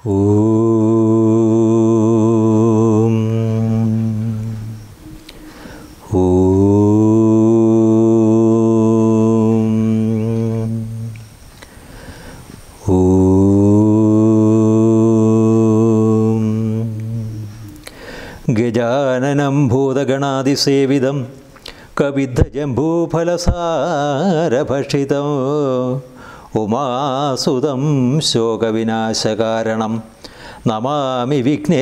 ഓം ഓം ഓം ഗജാനനം ഭൂതഗണാതിസേവിതം കവിദ്ധജംബൂഫലസാരഭക്ഷിതം ഉമാസുതം ശോകവിനാശകാരണം നമാമി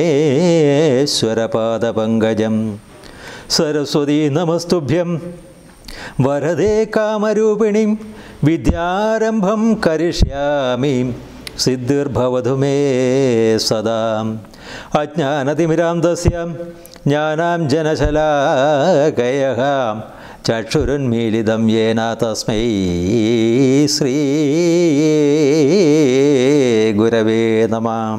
വിഘ്നേശ്വരപാദപങ്കജം സരസ്വതി നമസ്തുഭ്യം വരദേ കാമരൂപിണിം വിദ്യാരംഭം കരിഷ്യാമി സിദ്ധിർഭവതു മേ സദാ അജ്ഞാനതിമിരാന്തസ്യ ജ്ഞാനാം ജനശലാകയ ചക്ഷുരുന്മീലിതം യേന തസ്മൈ ശ്രീ ഗുരവേ നമാം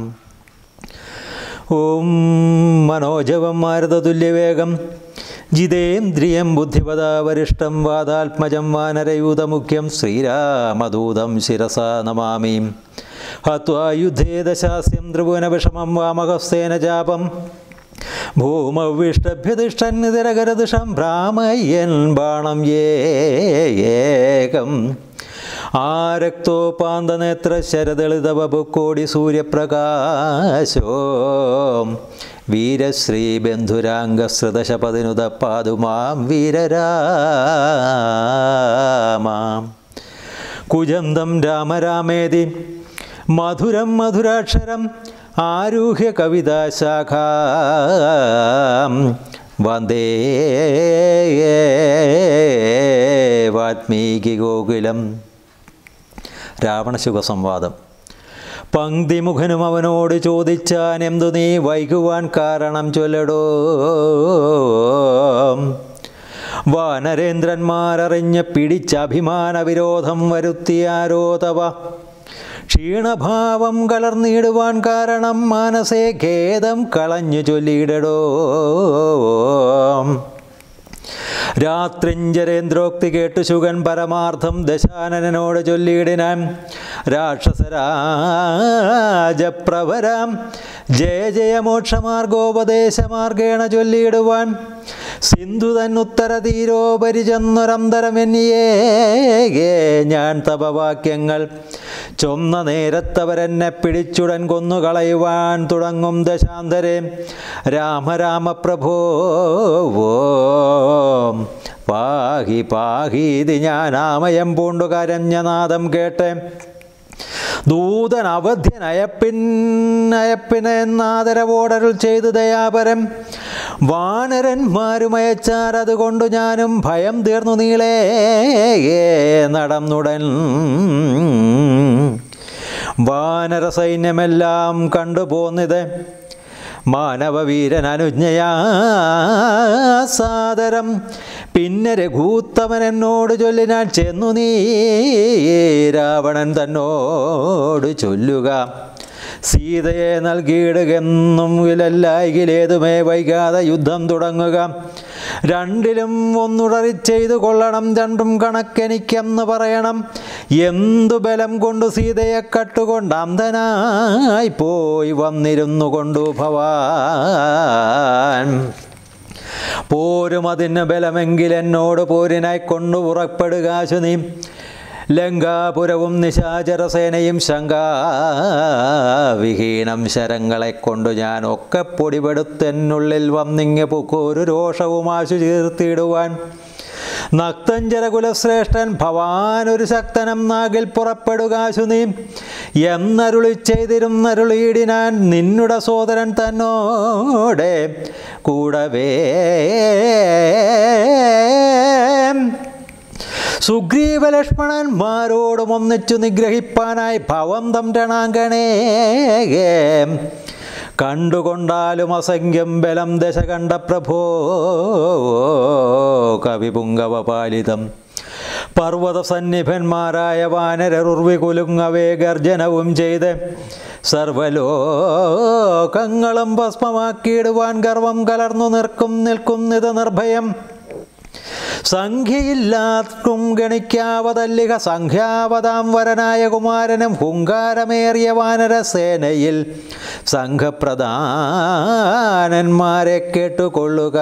ഓം മനോജവം മാരുതതുല്യവേഗം ജിതേന്ദ്രിയം ബുദ്ധിപദാവരിഷ്ടം വാദാത്മജം വാനരയൂതമുഖ്യം ശ്രീരാമദൂതം ശിരസാ നമാമി ഹത്വാ യുദ്ധേ ദശാസ്യം ത്രിഭുവനവിഷമം വാമഹസ്തേന ചാപം ഭൂമവിഷ്ടഭ്യതിഷ്ഠൻ നിതരകരദിഷം ഭ്രാമയൻ ബാണം ഏകം ആരക്തോപാന്തനേത്ര ശരദളിതവപുക്കോടി സൂര്യപ്രകാശോ വീരശ്രീ ബന്ധുരാംഗശ്രുതശപതിനുത പാതുമാം വീരരാമാം കുജന്തം രാമരാമേതി മധുരം മധുരാക്ഷരം ആരൂഹ്യ കവിതാശാഖാം വന്ദേ വാത്മീകി ഗോകുലം രാവണശുഖ സംവാദം പങ്ക്തിമുഖനും അവനോട് ചോദിച്ചാൻ എന്തു നീ വൈകുവാൻ കാരണം ചൊല്ലടോ വാനരേന്ദ്രന്മാരറിഞ്ഞ് പിടിച്ച അഭിമാന വിരോധം വരുത്തിയാരോ തവ ക്ഷീണഭാവം കലർന്നിടുവാൻ കാരണം മാനസേ ഖേദം കളഞ്ഞു ചൊല്ലിയിടടോ രാത്രിഞ്ചരേന്ദ്രോക്തി കേട്ടു ശുഗൻ പരമാർത്ഥം ദശാനനോട് ചൊല്ലിയിടിനാൻ രാക്ഷസരാജപ്രവരാം ജയ ജയ മോക്ഷമാർഗോപദേശമാർഗേണ ചൊല്ലിയിടുവാൻ സിന്ധു തന്നുത്തര തീരോപരി ചെന്നൊരന്തരമെന്നിയേ ഞാൻ തപവാക്യങ്ങൾ ചൊന്ന നേരത്തവരെന്നെ പിടിച്ചുടൻ കൊന്നുകളയുവാൻ തുടങ്ങും ദശാന്തരെ രാമ രാമ പ്രഭോ പാഹി പാഹീതി ഞാൻ ആമയം പൂണ്ടു കരഞ്ഞ നാദം കേട്ടെ ദൂതൻ അവധ്യനയപ്പിന്നയപ്പിനെന്നാദരവോടരുൾ ചെയ്തു ദയാപരം വാനരന്മാരുമയച്ചാർ അതുകൊണ്ടു ഞാനും ഭയം തീർന്നു നീളേ നടന്നുടൻ വാനര സൈന്യമെല്ലാം കണ്ടുപോന്നിത് മാനവവീരൻ അനുജ്ഞയാ സാദരം പിന്നെ രഘൂത്തമൻ എന്നോട് ചൊല്ലിനാൻ ചെന്നു നീ രാവണൻ തന്നോട് ചൊല്ലുക സീതയെ നൽകിയിടുകെന്നും ഇലല്ലായിലേതുമേ വൈകാതെ യുദ്ധം തുടങ്ങുക രണ്ടിലും ഒന്നുടറി ചെയ്തു കൊള്ളണം രണ്ടും കണക്കെനിക്കെന്ന് പറയണം എന്തു ബലം കൊണ്ട് സീതയെ കട്ടുകൊണ്ട് അന്ധനായി പോയി വന്നിരുന്നു കൊണ്ടു ഭവാൻ പോരും അതിന് ബലമെങ്കിൽ എന്നോട് പോരിനായി കൊണ്ടു പുറപ്പെടുക നീ ലങ്കാപുരവും നിശാചരസേനയും ശങ്കാവിഹീനം ശരങ്ങളെ കൊണ്ടു ഞാൻ ഒക്കെ പൊടിപെടുത്തെന്നുള്ളിൽ വന്നിങ്ങ പൊക്കോരു രോഷവും ആശു ചേർത്തിടുവാൻ നക്തഞ്ചരകുലശ്രേഷ്ഠൻ ഭവാൻ ഒരു ശക്തനം നാകിൽ പുറപ്പെടുകാശു നീ എന്നരുളി ചെയ്തിരുന്നരുളിയിടിനാൻ നിന്നുടെ സോദരൻ തന്നോടെ കൂടവേ സുഗ്രീവലക്ഷ്മണന്മാരോടും ഒന്നിച്ചു നിഗ്രഹിപ്പാനായി ഭവം തം രണാങ്കണേ കണ്ടുകൊണ്ടാലും അസംഖ്യം ബലം ദശ കണ്ട പ്രഭോ കവിപുങ്കവപാലിതം പർവ്വത സന്നിഭന്മാരായ വാനരറുർവി കുലുങ്ങവേ ഗർജനവും ചെയ്ത് സർവലോകങ്ങളും ഭസ്മമാക്കിയിടുവാൻ ഗർവം കലർന്നു നിൽക്കും നിൽക്കുന്നിത് നിർഭയം സംഖ്യയില്ലാർക്കും ഗണിക്കാവതല്ലിക സംഖ്യാവതാം വരനായ കുമാരനും ഹുങ്കാരമേറിയ വാനരസേനയിൽ സംഘപ്രധാനന്മാരെ കേട്ടുകൊള്ളുക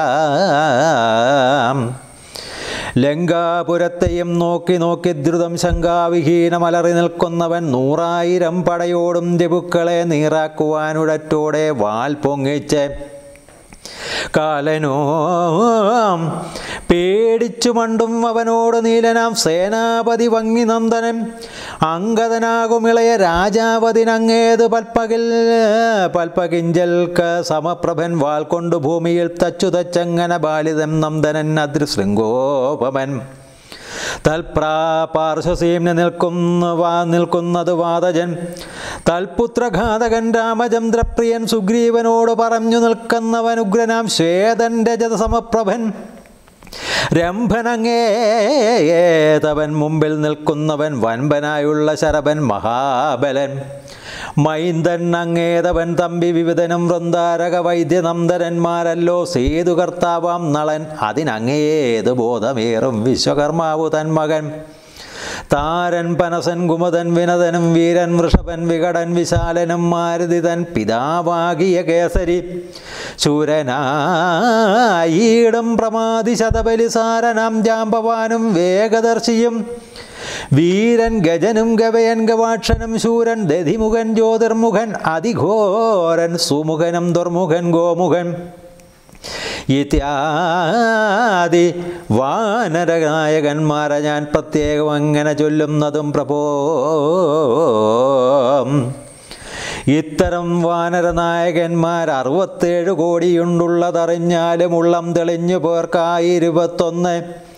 ലങ്കാപുരത്തെയും നോക്കി നോക്കി ദ്രുതം ശങ്കാവിഹീനമലറി നിൽക്കുന്നവൻ നൂറായിരം പടയോടും ദിപുക്കളെ നീറാക്കുവാനുടറ്റോടെ വാൽ പൊങ്ങിച്ച് കാലനോ പേടിച്ചു മണ്ടും അവനോട് നീലനാം സേനാപതി വങ്ങി നന്ദനൻ അങ്കദനാകുമിളയ രാജാവതിനങ്ങേത് പൽപ്പകിൽ പൽപ്പകിഞ്ചൽക്ക് സമപ്രഭൻ വാൾ കൊണ്ടു ഭൂമിയിൽ തച്ചു തച്ചങ്ങനെ ബാലിതം നന്ദനൻ അദൃശൃംഗോപമൻ തൽപ്രാപാർശ്വസീമ്ന നിൽക്കുന്ന വാ നിൽക്കുന്നത് വാതജൻ തൽപുത്രഘാതകൻ രാമചന്ദ്രപ്രിയൻ സുഗ്രീവനോട് പറഞ്ഞു നിൽക്കുന്നവൻ ഉഗ്രനാം ശ്വേതൻ രജത സമപ്രഭൻ രംഭനങ്ങേതവൻ മുമ്പിൽ നിൽക്കുന്നവൻ വൻപനായുള്ള ശരഭൻ മഹാബലൻ മൈന്ദൻ അങ്ങേതവൻ തമ്പി വിവിധനും വൃന്ദാരക വൈദ്യനന്ദരന്മാരല്ലോ സേതുകർത്താവാം നളൻ അതിനങ്ങേത് ബോധമേറും വിശ്വകർമാവു തൻ മകൻ താരൻ പനസൻ കുമുദൻ വിനതനും വീരൻ വൃഷഭൻ വികടൻ വിശാലനും മാരുതിതൻ പിതാവാകിയ കേസരി ശൂരനായിടും പ്രമാതി ശതബലിസാരനാം ജാമ്പവാനും വേഗദർശിയും വീരൻ ഗജനും ഗവയൻ ഗവാക്ഷനും ശൂരൻ ദധിമുഖൻ ജ്യോതിർമുഖൻ അതിഘോരൻ സുമുഖനും ദുർമുഖൻ ഗോമുഖൻ ഇത്യാദി വാനരനായകന്മാരെ ഞാൻ പ്രത്യേകം അങ്ങനെ ചൊല്ലുന്നതും പ്രഭോ ഇത്തരം വാനരനായകന്മാർ അറുപത്തേഴ് കോടിയുണ്ടുള്ളതറിഞ്ഞാലും ഉള്ളം തെളിഞ്ഞു പേർക്കായി ഇരുപത്തൊന്ന്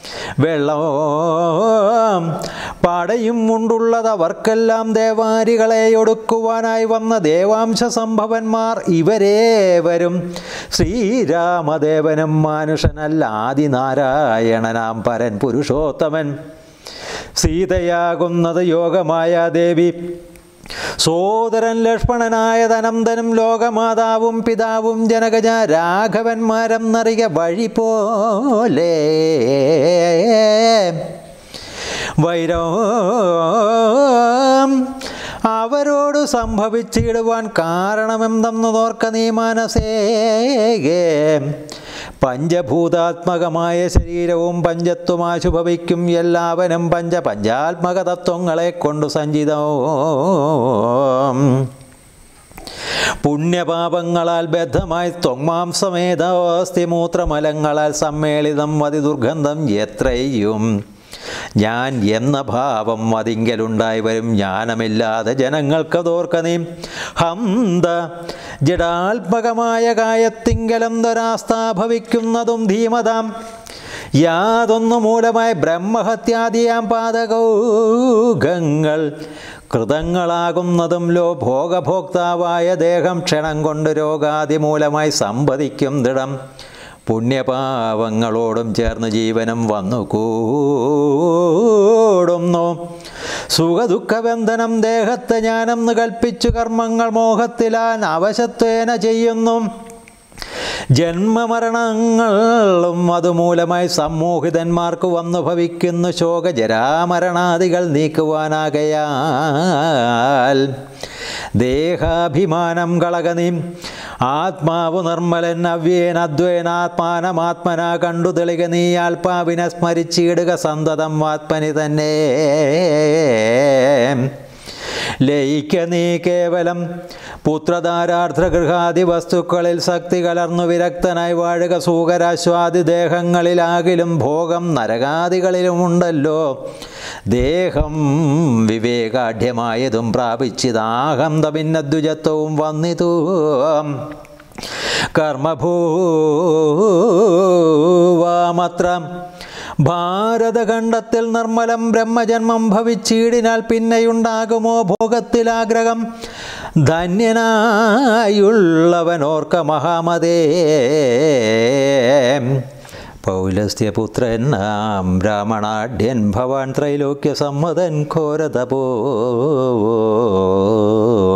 വെള്ളം പടയും ഉണ്ടുള്ളത് അവർക്കെല്ലാം ദേവാരികളെ ഒടുക്കുവാനായി വന്ന ദേവാംശ സംഭവന്മാർ ഇവരേവരും ശ്രീരാമദേവനും മാനുഷനല്ല ആദിനാരായണനാം പരൻ പുരുഷോത്തമൻ സീതയാകുന്നത് യോഗമായ ദേവി സോദരൻ ലക്ഷ്മണനായ തനന്തനും ലോകമാതാവും പിതാവും ജനകജ രാഘവന്മാരം നറിക വഴി പോലെ വൈരം അവരോട് സംഭവിച്ചിടുവാൻ കാരണമെന്തെന്നതോർക്ക നീ മനസേ പഞ്ചഭൂതാത്മകമായ ശരീരവും പഞ്ചത്വം ആശുഭവിക്കും എല്ലാവനും പഞ്ച പഞ്ചാത്മക തത്വങ്ങളെ കൊണ്ടു സഞ്ചിതവും പുണ്യപാപങ്ങളാൽ ബദ്ധമായി ത്വങ്മാംസമേധാസ്തി മൂത്രമലങ്ങളാൽ സമ്മേളിതം അതിദുർഗന്ധം എത്രയും ഞാൻ എന്ന ഭാവം അതിങ്കലുണ്ടായി വരും ജ്ഞാനമില്ലാതെ ജനങ്ങൾക്കതോർക്ക നീ ഹന്ത ജഡാത്മകമായ കായത്തിങ്കലം ദരാസ്ഥാ ഭവിക്കുന്നതും ധീമതാം യാതൊന്നു മൂലമായി ബ്രഹ്മഹത്യാദിയാം പാതകൗഖങ്ങൾ കൃതങ്ങളാകുന്നതും ലോ ഭോഗഭോക്താവായ ദേഹം ക്ഷണം കൊണ്ട് രോഗാദി മൂലമായി സമ്പതിക്കും ദൃഢം പുണ്യപാവങ്ങളോടും ചേർന്ന് ജീവനം വന്നു കൂടുന്നു സുഖദുഃഖബന്ധനം ദേഹത്തെ ഞാനെന്ന് കൽപ്പിച്ചു കർമ്മങ്ങൾ മോഹത്തിലാൻ അവശത്വേന ചെയ്യുന്നു ജന്മമരണങ്ങളും അതുമൂലമായി സമ്മോഹിതന്മാർക്ക് വന്നു ഭവിക്കുന്നു ശോകജരാമരണാദികൾ നീക്കുവാനാകയാൽ ദേഹാഭിമാനം കളകനീം ആത്മാവ് നിർമ്മലൻ അവ്യേൻ അദ്വൈനാത്മാനമാത്മന കണ്ടു തെളിക നീ ആൽപ്പാവിനെ സ്മരിച്ചിടുക സന്തതം ആത്മനി തന്നെ ലയിക്ക നീ കേവലം പുത്രധാരാർത്ഥഗൃഹാദി വസ്തുക്കളിൽ ശക്തി കലർന്നു വിരക്തനായി വാഴുക സൂകരാശ്വാദി ദേഹങ്ങളിലാകിലും ഭോഗം നരകാദികളിലുമുണ്ടല്ലോ ദേഹം വിവേകാഢ്യമായതും പ്രാപിച്ചിതാഹം തപിന്നദ്വിജത്വവും വന്നിതു കർമ്മഭൂവാമത്ര ഭാരതഖണ്ഡത്തിൽ നിർമ്മലം ബ്രഹ്മജന്മം ഭവിച്ചീടിനാൽ പിന്നെയുണ്ടാകുമോ ഭോഗത്തിലാഗ്രഹം ധന്യനായുള്ളവനോർക്ക മഹാമതേ പൗലസ്ത്യപുത്രൻ നാം ബ്രാഹ്മണാഢ്യൻ ഭവാൻ ത്രൈലോക്യ സമ്മതൻ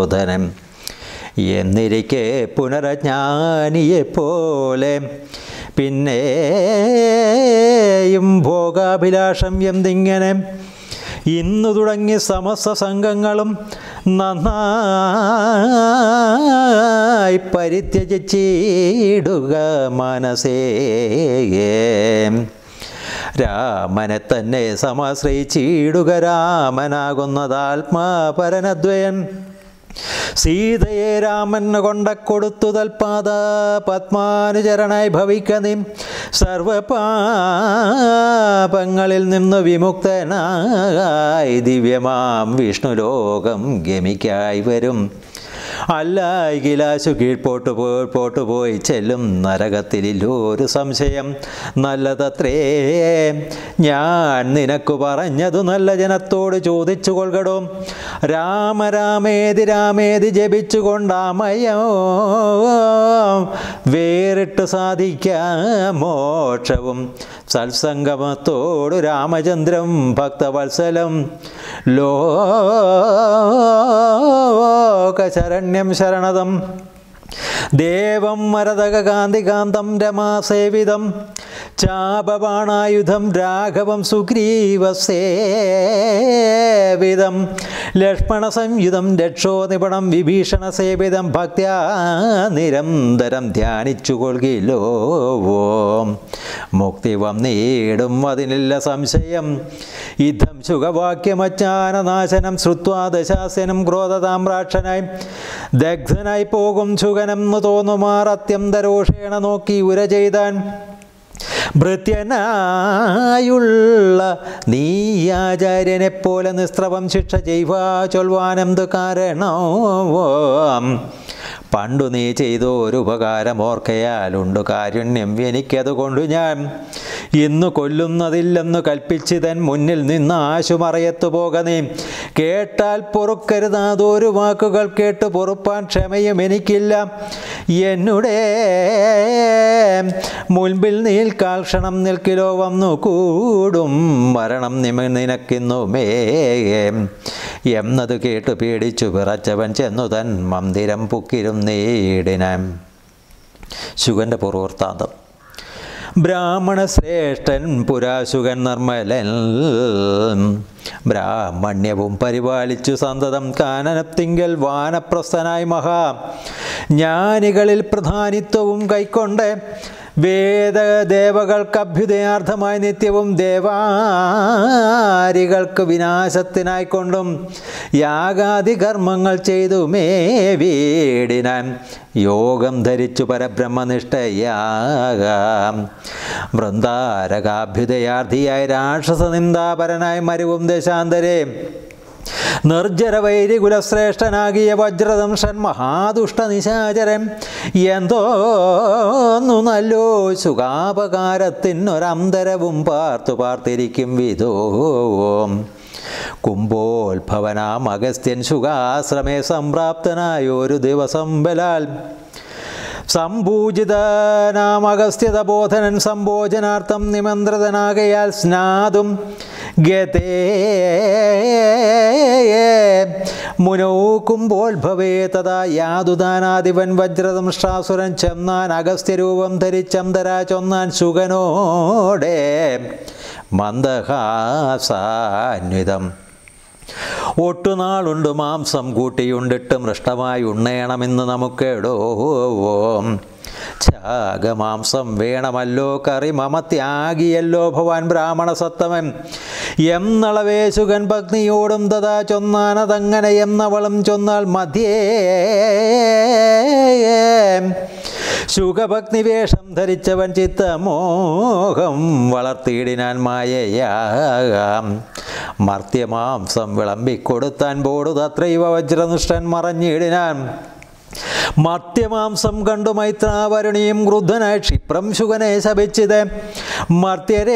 ഘോരതപോധനം എന്നിരിക്കെ പുനരജ്ഞാനിയെപ്പോലെ പിന്നെയും ഭോഗാഭിലാഷം എന്തിങ്ങനെ ഇന്നു തുടങ്ങി സമസ്ത സംഘങ്ങളും നന്നായി പരിത്യജിച്ചിടുക മനസ്സേ രാമനെ തന്നെ സമാശ്രയിച്ചിടുക രാമനാകുന്നതാത്മാപരനദ്വയൻ സീതയെ രാമന് കൊണ്ട കൊടുത്തു തൽപാദ പത്മാനുചരണായി ഭവിക്കനിം സർവപാപങ്ങളിൽ നിന്ന് വിമുക്തനായി ദിവ്യമാം വിഷ്ണുലോകം ഗമിക്കായി വരും അല്ലായിലാശു കീഴ്പോട്ട് പോയി പോട്ട് പോയി ചെല്ലും നരകത്തിലൊരു സംശയം നല്ലതത്രേ ഞാൻ നിനക്ക് പറഞ്ഞതു നല്ല ജനത്തോട് ചോദിച്ചു കൊள்കടോ രാമരാമേതി രാമേതി ജപിച്ചുകൊണ്ടാമയോ വേറിട്ട് സാധിക്കാം മോക്ഷവും സത്സംഗമത്തോടു രാമചന്ദ്രം ഭക്തവത്സലം ലോകശരണ്യം ശരണതം ദേവം മരതകാന്തികാന്തം രമാസേവിതം ചാപബാണായുധം രാഘവം സുഗ്രീവസേവിതം ലക്ഷ്മണസംയുധം രക്ഷോനിപണം വിഭീഷണസേവിതം ഭക്ത്യാ നിരന്തരം ധ്യാനിച്ചു കൊള്കിലോ മുക്തി വന്നീടും അതിനില്ല സംശയം യുദ്ധം സുഖവാക്യമച്ചാനനാശനം ശ്രുത്വാ ദശാസ്യനം ക്രോധതാമ്രാക്ഷനായി ദഗ്ധനായി പോകും സുഖനെന്ന് തോന്നുമാർ അത്യന്തരോഷേണ നോക്കി ഉര ചെയ്താൻ ഭൃത്യനായുള്ള നീ ആചാര്യനെ പോലെ നിസ്ത്രവം ശിക്ഷ ചെയ്യുവാ ചൊൽവാനെന്ത് കാരണവും പണ്ടു നീ ചെയ്തൊരു ഉപകാരം ഓർക്കയാലുണ്ട് കാരുണ്യം എനിക്കതുകൊണ്ട് ഞാൻ ഇന്നു കൊല്ലുന്നതില്ലെന്ന് കൽപ്പിച്ചിതൻ മുന്നിൽ നിന്ന് ആശുമറയത്തു പോക നീ കേട്ടാൽ പൊറുക്കരുതാതൊരു വാക്കുകൾ കേട്ട് പൊറുപ്പാൻ ക്ഷമയും എനിക്കില്ല എന്നുടെ മുൻപിൽ നീൽക്കാൽ ക്ഷണം നിൽക്കിലോ വന്നു കൂടും മരണം നിമ നിനക്കിന്നുമേ എന്നത് കേട്ടു പേടിച്ചു വിറച്ചവൻ ചെന്നു തൻ മന്ദിരം പുക്കിരും നേടിനാൻ ശുഗൻ്റെ പൂർവൃത്താന്തം ബ്രാഹ്മണശ്രേഷ്ഠൻ പുരാശുകൻ നിർമ്മലൻ ബ്രാഹ്മണ്യവും പരിപാലിച്ചു സന്തതം കാനനത്തിങ്കൽ വാനപ്രസ്ഥനായി മഹാ ജ്ഞാനികളിൽ പ്രധാനിത്വവും കൈക്കൊണ്ട് വേദദേവകൾക്ക് അഭ്യുദയാർത്ഥമായി നിത്യവും ദേവാരികൾക്ക് വിനാശത്തിനായിക്കൊണ്ടും യാഗാദി കർമ്മങ്ങൾ ചെയ്തുമേ വീടിനാൻ യോഗം ധരിച്ചു പരബ്രഹ്മനിഷ്ഠയാകാം വൃന്ദാരകാഭ്യുദയാർത്ഥിയായി രാക്ഷസ നിന്ദാപരനായി മരുവും ദശാന്തരേ നിർജ്ജര വൈരികുലശ്രേഷ്ഠനാകിയ വജ്രദംഷൻ മഹാദുഷ്ട നിശാചരൻ എന്തോന്നു നല്ലോ സുഖാപകാരത്തിനൊരന്തരവും പാർത്തു പാർത്തിരിക്കും വിധോ കുംഭോത്ഭവനാം അഗസ്ത്യൻ സുഖാശ്രമേ സംപ്രാപ്തനായൊരു ദിവസം ബലാൽ സംഭൂജിതനാം അഗസ്ത്യത ബോധനൻ സംഭോജനാർത്ഥം നിമന്ത്രിതനാകയാൽ സ്നാതും ഗതേ മുനോക്കുമ്പോത്ഭവേ തഥാ യാതുദാനാദിവൻ വജ്രദംഷ്ടാസുരൻ ചെന്നാൻ അഗസ്ത്യരൂപം ധരിച്ചന്തരാ ചൊന്നാൻ സുഖനോടെ മന്ദഹാസാന്വിതം ഒട്ടുനാളുണ്ട് മാംസം കൂട്ടിയുണ്ടിട്ട് മൃഷ്ടമായി ഉണ്ണയണമെന്ന് നമുക്കെടോ ഛാഗമാംസം വേണമല്ലോ കറി മമ ത്യാഗിയല്ലോ ഭവാൻ ബ്രാഹ്മണ സത്തമൻ എന്നളവേശുകൻ പത്നിയോടും തഥാ ചൊന്നാനതങ്ങനെ എന്നവളും ചൊന്നാൽ മധ്യേ ശുഖഭക്തി വേഷം ധരിച്ചവൻ ചിത്തമോഹം വളർത്തിയിടിനാൻ മായയാകാം മർത്യമാംസം വിളമ്പിക്കൊടുത്താൻ ബോടുതത്രൈവ വജ്രനിഷ്ഠൻ മറഞ്ഞിടിനാൻ മർത്യമാംസം കണ്ടു മൈത്രാവരുണിയും ക്രുദ്ധനായി ക്ഷിപ്രം ശുഗനെ ശപിച്ചത് മർത്യരെ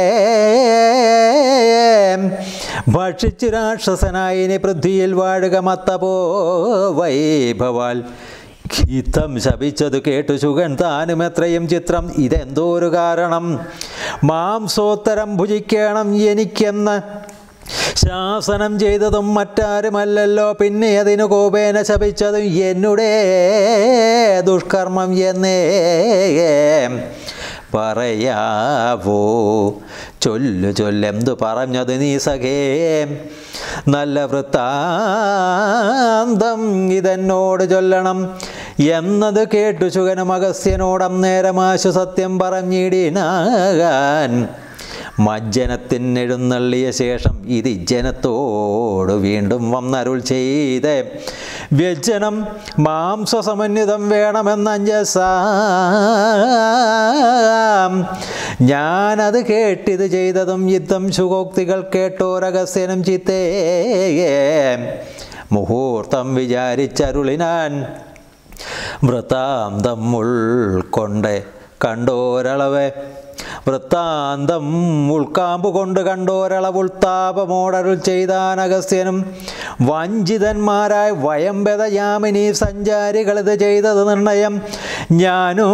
ഭക്ഷിച്ചു രാക്ഷസനായി ഇനി പൃഥ്വിയിൽ വാഴുക മത്തപോ വൈഭവാൽ ഹിതം ശപിച്ചത് കേട്ടു ശുഗൻ താനും എത്രയും ചിത്രം ഇതെന്തോരു കാരണം മാംസോത്തരം ഭുജിക്കണം എനിക്കെന്ന് ശാസനം ചെയ്തതും മറ്റാരുമല്ലല്ലോ പിന്നെ അതിനു കോപേന ശപിച്ചതും എന്നുടെ ദുഷ്കർമ്മം എന്നേ പറയാവോ ചൊല്ലു ചൊല്ലെന്തു പറഞ്ഞത് നീ സഖേ നല്ല വൃത്താന്തം ഇതെന്നോട് ചൊല്ലണം എന്നത് കേട്ടു ശുഗനും അഗസ്ത്യനോടം നേരമാശു സത്യം പറഞ്ഞിടിനാകാൻ മജ്ജനത്തിനെഴുന്നള്ളിയ ശേഷം ഇത് ജനത്തോട് വീണ്ടും വന്നരുൾ ചെയ്ത് വ്യജനം മാംസസമന്വിതം വേണമെന്നഞ്ചസാം ഞാനത് കേട്ടിത് ചെയ്തതും യുദ്ധം ശുഗോക്തികൾ കേട്ടോരഗസ്യനും ചിത്തേ മുഹൂർത്തം വിചാരിച്ചരുളിനാൻ വൃത്താന്തം ഉൾക്കൊണ്ട് കണ്ടോരളവ് വൃത്താന്തം ഉൾക്കാമ്പ് കൊണ്ട് കണ്ടോരളവുൾത്താപമോടരുൾ ചെയ്താൻ അഗസ്ത്യനും വഞ്ചിതന്മാരായ വയംബത യാമിനി സഞ്ചാരികളിത് ചെയ്തത് നിർണയം ഞാനോ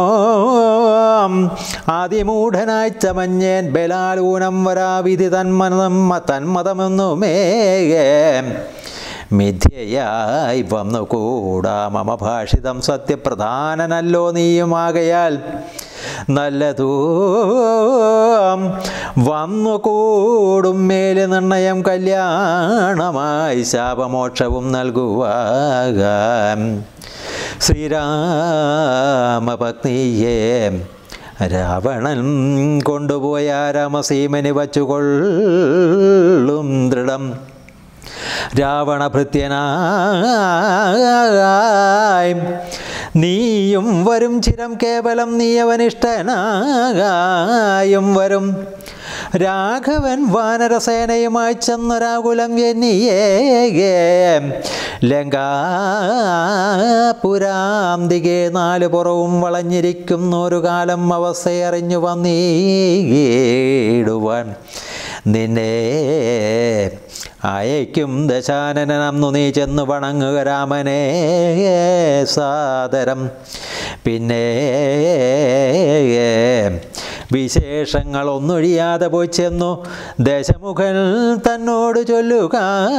അതിമൂഢനായി ചമഞ്ഞേൻ ബലാലൂനം വരാവിധി തന്മതം തന്മതമെന്നുമേ മിഥ്യയായി വന്നുകൂടാ മമ ഭാഷിതം സത്യപ്രധാനനല്ലോ നീയുമാകയാൽ നല്ലതൂ വന്നുകൂടും മേല് നിർണയം കല്യാണമായി ശാപമോക്ഷവും നൽകുവാകാം ശ്രീരാമപത്നിയെ രാവണൻ കൊണ്ടുപോയ രാമസീമന് വച്ചുകൊള്ളും ദൃഢം രാവണഭൃത്യനായി നീയും വരും ചിരം കേവലം നീയവനിഷ്ടനായും വരും രാഘവൻ വാനരസേനയുമായി ചെന്നൊരാകുലം എന്നിയേ ലങ്കാപുരാന്തികെ നാല് പുറവും വളഞ്ഞിരിക്കുന്നൊരു കാലം അവസ്ഥയറിഞ്ഞു വന്നീടുവാൻ നിന്നെ അയക്കും ദശാനനന്നു നീ ചെന്നു വണങ്ങുക രാമനെ സാദരം പിന്നെ വിശേഷങ്ങളൊന്നൊഴിയാതെ പോയി ചെന്നു ദശമുഖൻ തന്നോട് ചൊല്ലുക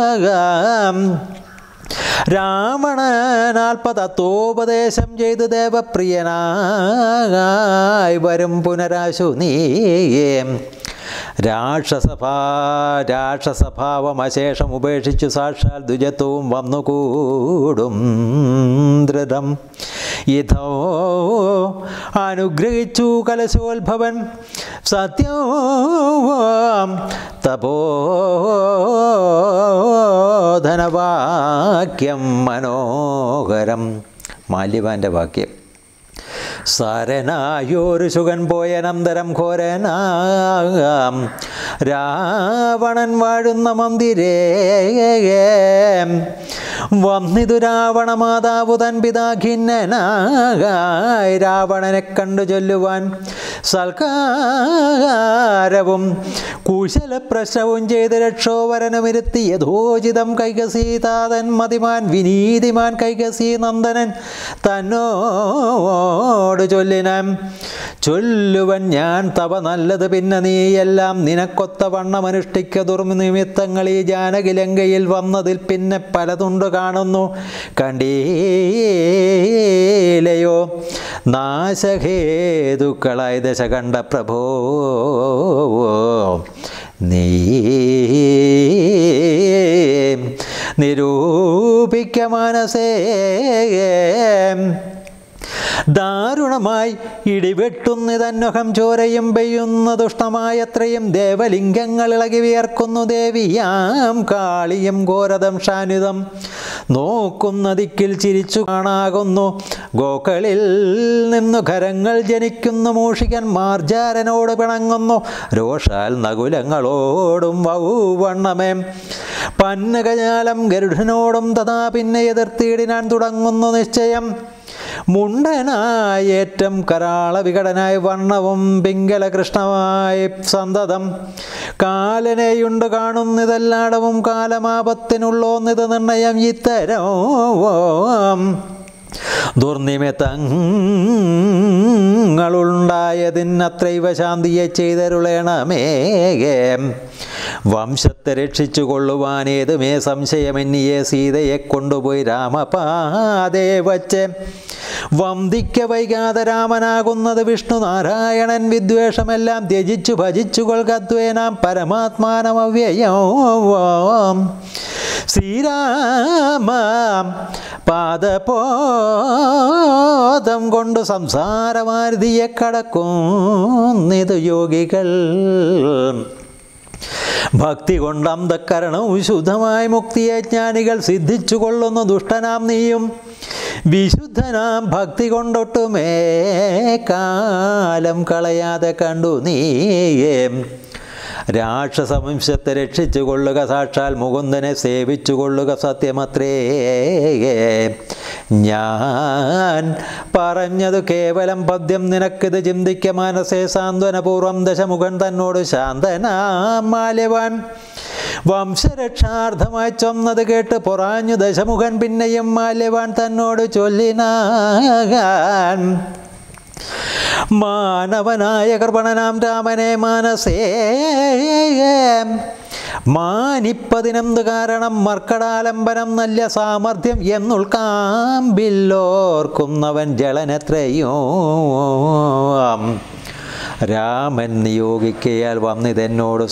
രാവണനാൽപ്പതത്തോപദേശം ചെയ്തു ദേവപ്രിയനായി വരും പുനരാശു നീയേ രാക്ഷസഭാ രാക്ഷസഭാവം അശേഷം ഉപേക്ഷിച്ചു സാക്ഷാൽ ദ്വിജത്വവും വന്നുകൂടും ദൃഢം ഇതോ അനുഗ്രഹിച്ചു കലശോത്ഭവൻ സത്യവും തപോധനവാക്യം മനോഹരം മാല്യവാൻ്റെ വാക്യം സാരനായൊരു ശുഗൻ പോയനന്തരം ഘോരനാം രാവണൻ വാഴുന്ന മന്ദിരേ വന്നിതു രാവണ മാതാവു തൻ പിതാഖിന്നനായി രാവണനെ കണ്ടു ചൊല്ലുവാൻ സൽക്കാരവും കുശലപ്രശ്നവും ചെയ്ത് രക്ഷോവരനുമിരുത്തി യഥോചിതം കൈകസീതാതൻ മതിമാൻ വിനീതിമാൻ കൈകസീ നന്ദനൻ തന്നോട് ചൊല്ലിനാം ചൊല്ലുവൻ ഞാൻ തവ നല്ലത് പിന്നെ നീ എല്ലാം നിനക്കൊത്ത വണ്ണം അനുഷ്ഠിക്ക ദുർനിമിത്തങ്ങൾ ഈ ജാനകിലങ്കയിൽ വന്നതിൽ പിന്നെ പലതുണ്ട് കാണുന്നു കണ്ടീലയോ നാശഹേതുക്കളായ ദശ കണ്ട പ്രഭോ നീ നിരൂപിക്ക മനസേ ദാരുണമായി ഇടിവെട്ടുന്നിതന്നൊഹം ചോരയും പെയ്യുന്ന ദുഷ്ടമായത്രയും ദേവലിംഗങ്ങൾ ഇളകി വിയർക്കുന്നു ദേവിയാം കാളിയും ഘോരതം ഷാനുതം നോക്കുന്ന ദിക്കിൽ ചിരിച്ചു കാണാകുന്നു ഗോക്കളിൽ നിന്നു ഖരങ്ങൾ ജനിക്കുന്നു മൂഷികൻ മാർജാരനോട് പിണങ്ങുന്നു രോഷാൽ നകുലങ്ങളോടും വൗവണ്ണമേ പന്നകജാലം ഗരുഡനോടും തഥാ പിന്നെ എതിർത്തിയിടിനാൻ തുടങ്ങുന്നു നിശ്ചയം മുണ്ടനായേറ്റം കരാള വികടനായി വർണ്ണവും പിങ്കല കൃഷ്ണമായി സന്തതം കാലനെയുണ്ട് കാണുന്നിതെല്ലാടവും കാലമാപത്തിനുള്ളോന്നിത് നിർണയം ഇത്തരം ദുർനിമിത്തങ്ങളുണ്ടായതിനത്രൈവ ശാന്തിയെ ചെയ്തരുളേണമേ വംശത്തെ രക്ഷിച്ചു കൊള്ളുവാൻ ഏതുമേ സംശയമെന്നിയെ സീതയെ കൊണ്ടുപോയി രാമപാതേ വച്ച് വന്ദിക്ക വൈകാതെ രാമനാകുന്നത് വിഷ്ണു നാരായണൻ വിദ്വേഷമെല്ലാം ത്യജിച്ചു ഭജിച്ചു കൊൽക്കത്വേനാം പരമാത്മാനമവ്യയം ശ്രീരാമ പാദപോദം കൊണ്ട് സംസാരമാരുതിയെ കടക്കുന്നിതു യോഗികൾ ഭക്തി കൊണ്ട് അന്ധക്കരണവും ശുദ്ധമായ മുക്തിയെ ജ്ഞാനികൾ സിദ്ധിച്ചു കൊള്ളുന്ന ദുഷ്ടനാം നീയും വിശുദ്ധനാം ഭക്തി കൊണ്ടൊട്ടുമേ കാലം കളയാതെ കണ്ടു നീയേ രാക്ഷസവംശത്തെ രക്ഷിച്ചു കൊള്ളുക സാക്ഷാൽ മുകുന്ദനെ സേവിച്ചു കൊള്ളുക സത്യമത്രേ ഞാൻ പറഞ്ഞതു കേവലം പദ്യം നിനക്കിത് ചിന്തിക്ക മനസ്സേ സാന്ത്വനപൂർവം ദശമുഖൻ തന്നോട് ശാന്തനാം മാല്യവാൻ വംശരക്ഷാർത്ഥമായി ചൊന്നത് കേട്ട് പൊറാഞ്ഞു ദശമുഖൻ പിന്നെയും മാല്യവാൻ തന്നോട് ചൊല്ലിനാകാൻ മാനവനായ കൃപണനാം രാമനെ മാനസേ മാനിപ്പതിനെന്ത് കാരണം മർക്കടാലംബനം നല്ല സാമർഥ്യം എന്നുൾക്കാമ്പില്ലോർക്കുന്നവൻ ജളനെത്രയോ രാമൻ നിയോഗിക്കയാൽ വന്നിതെന്നോട്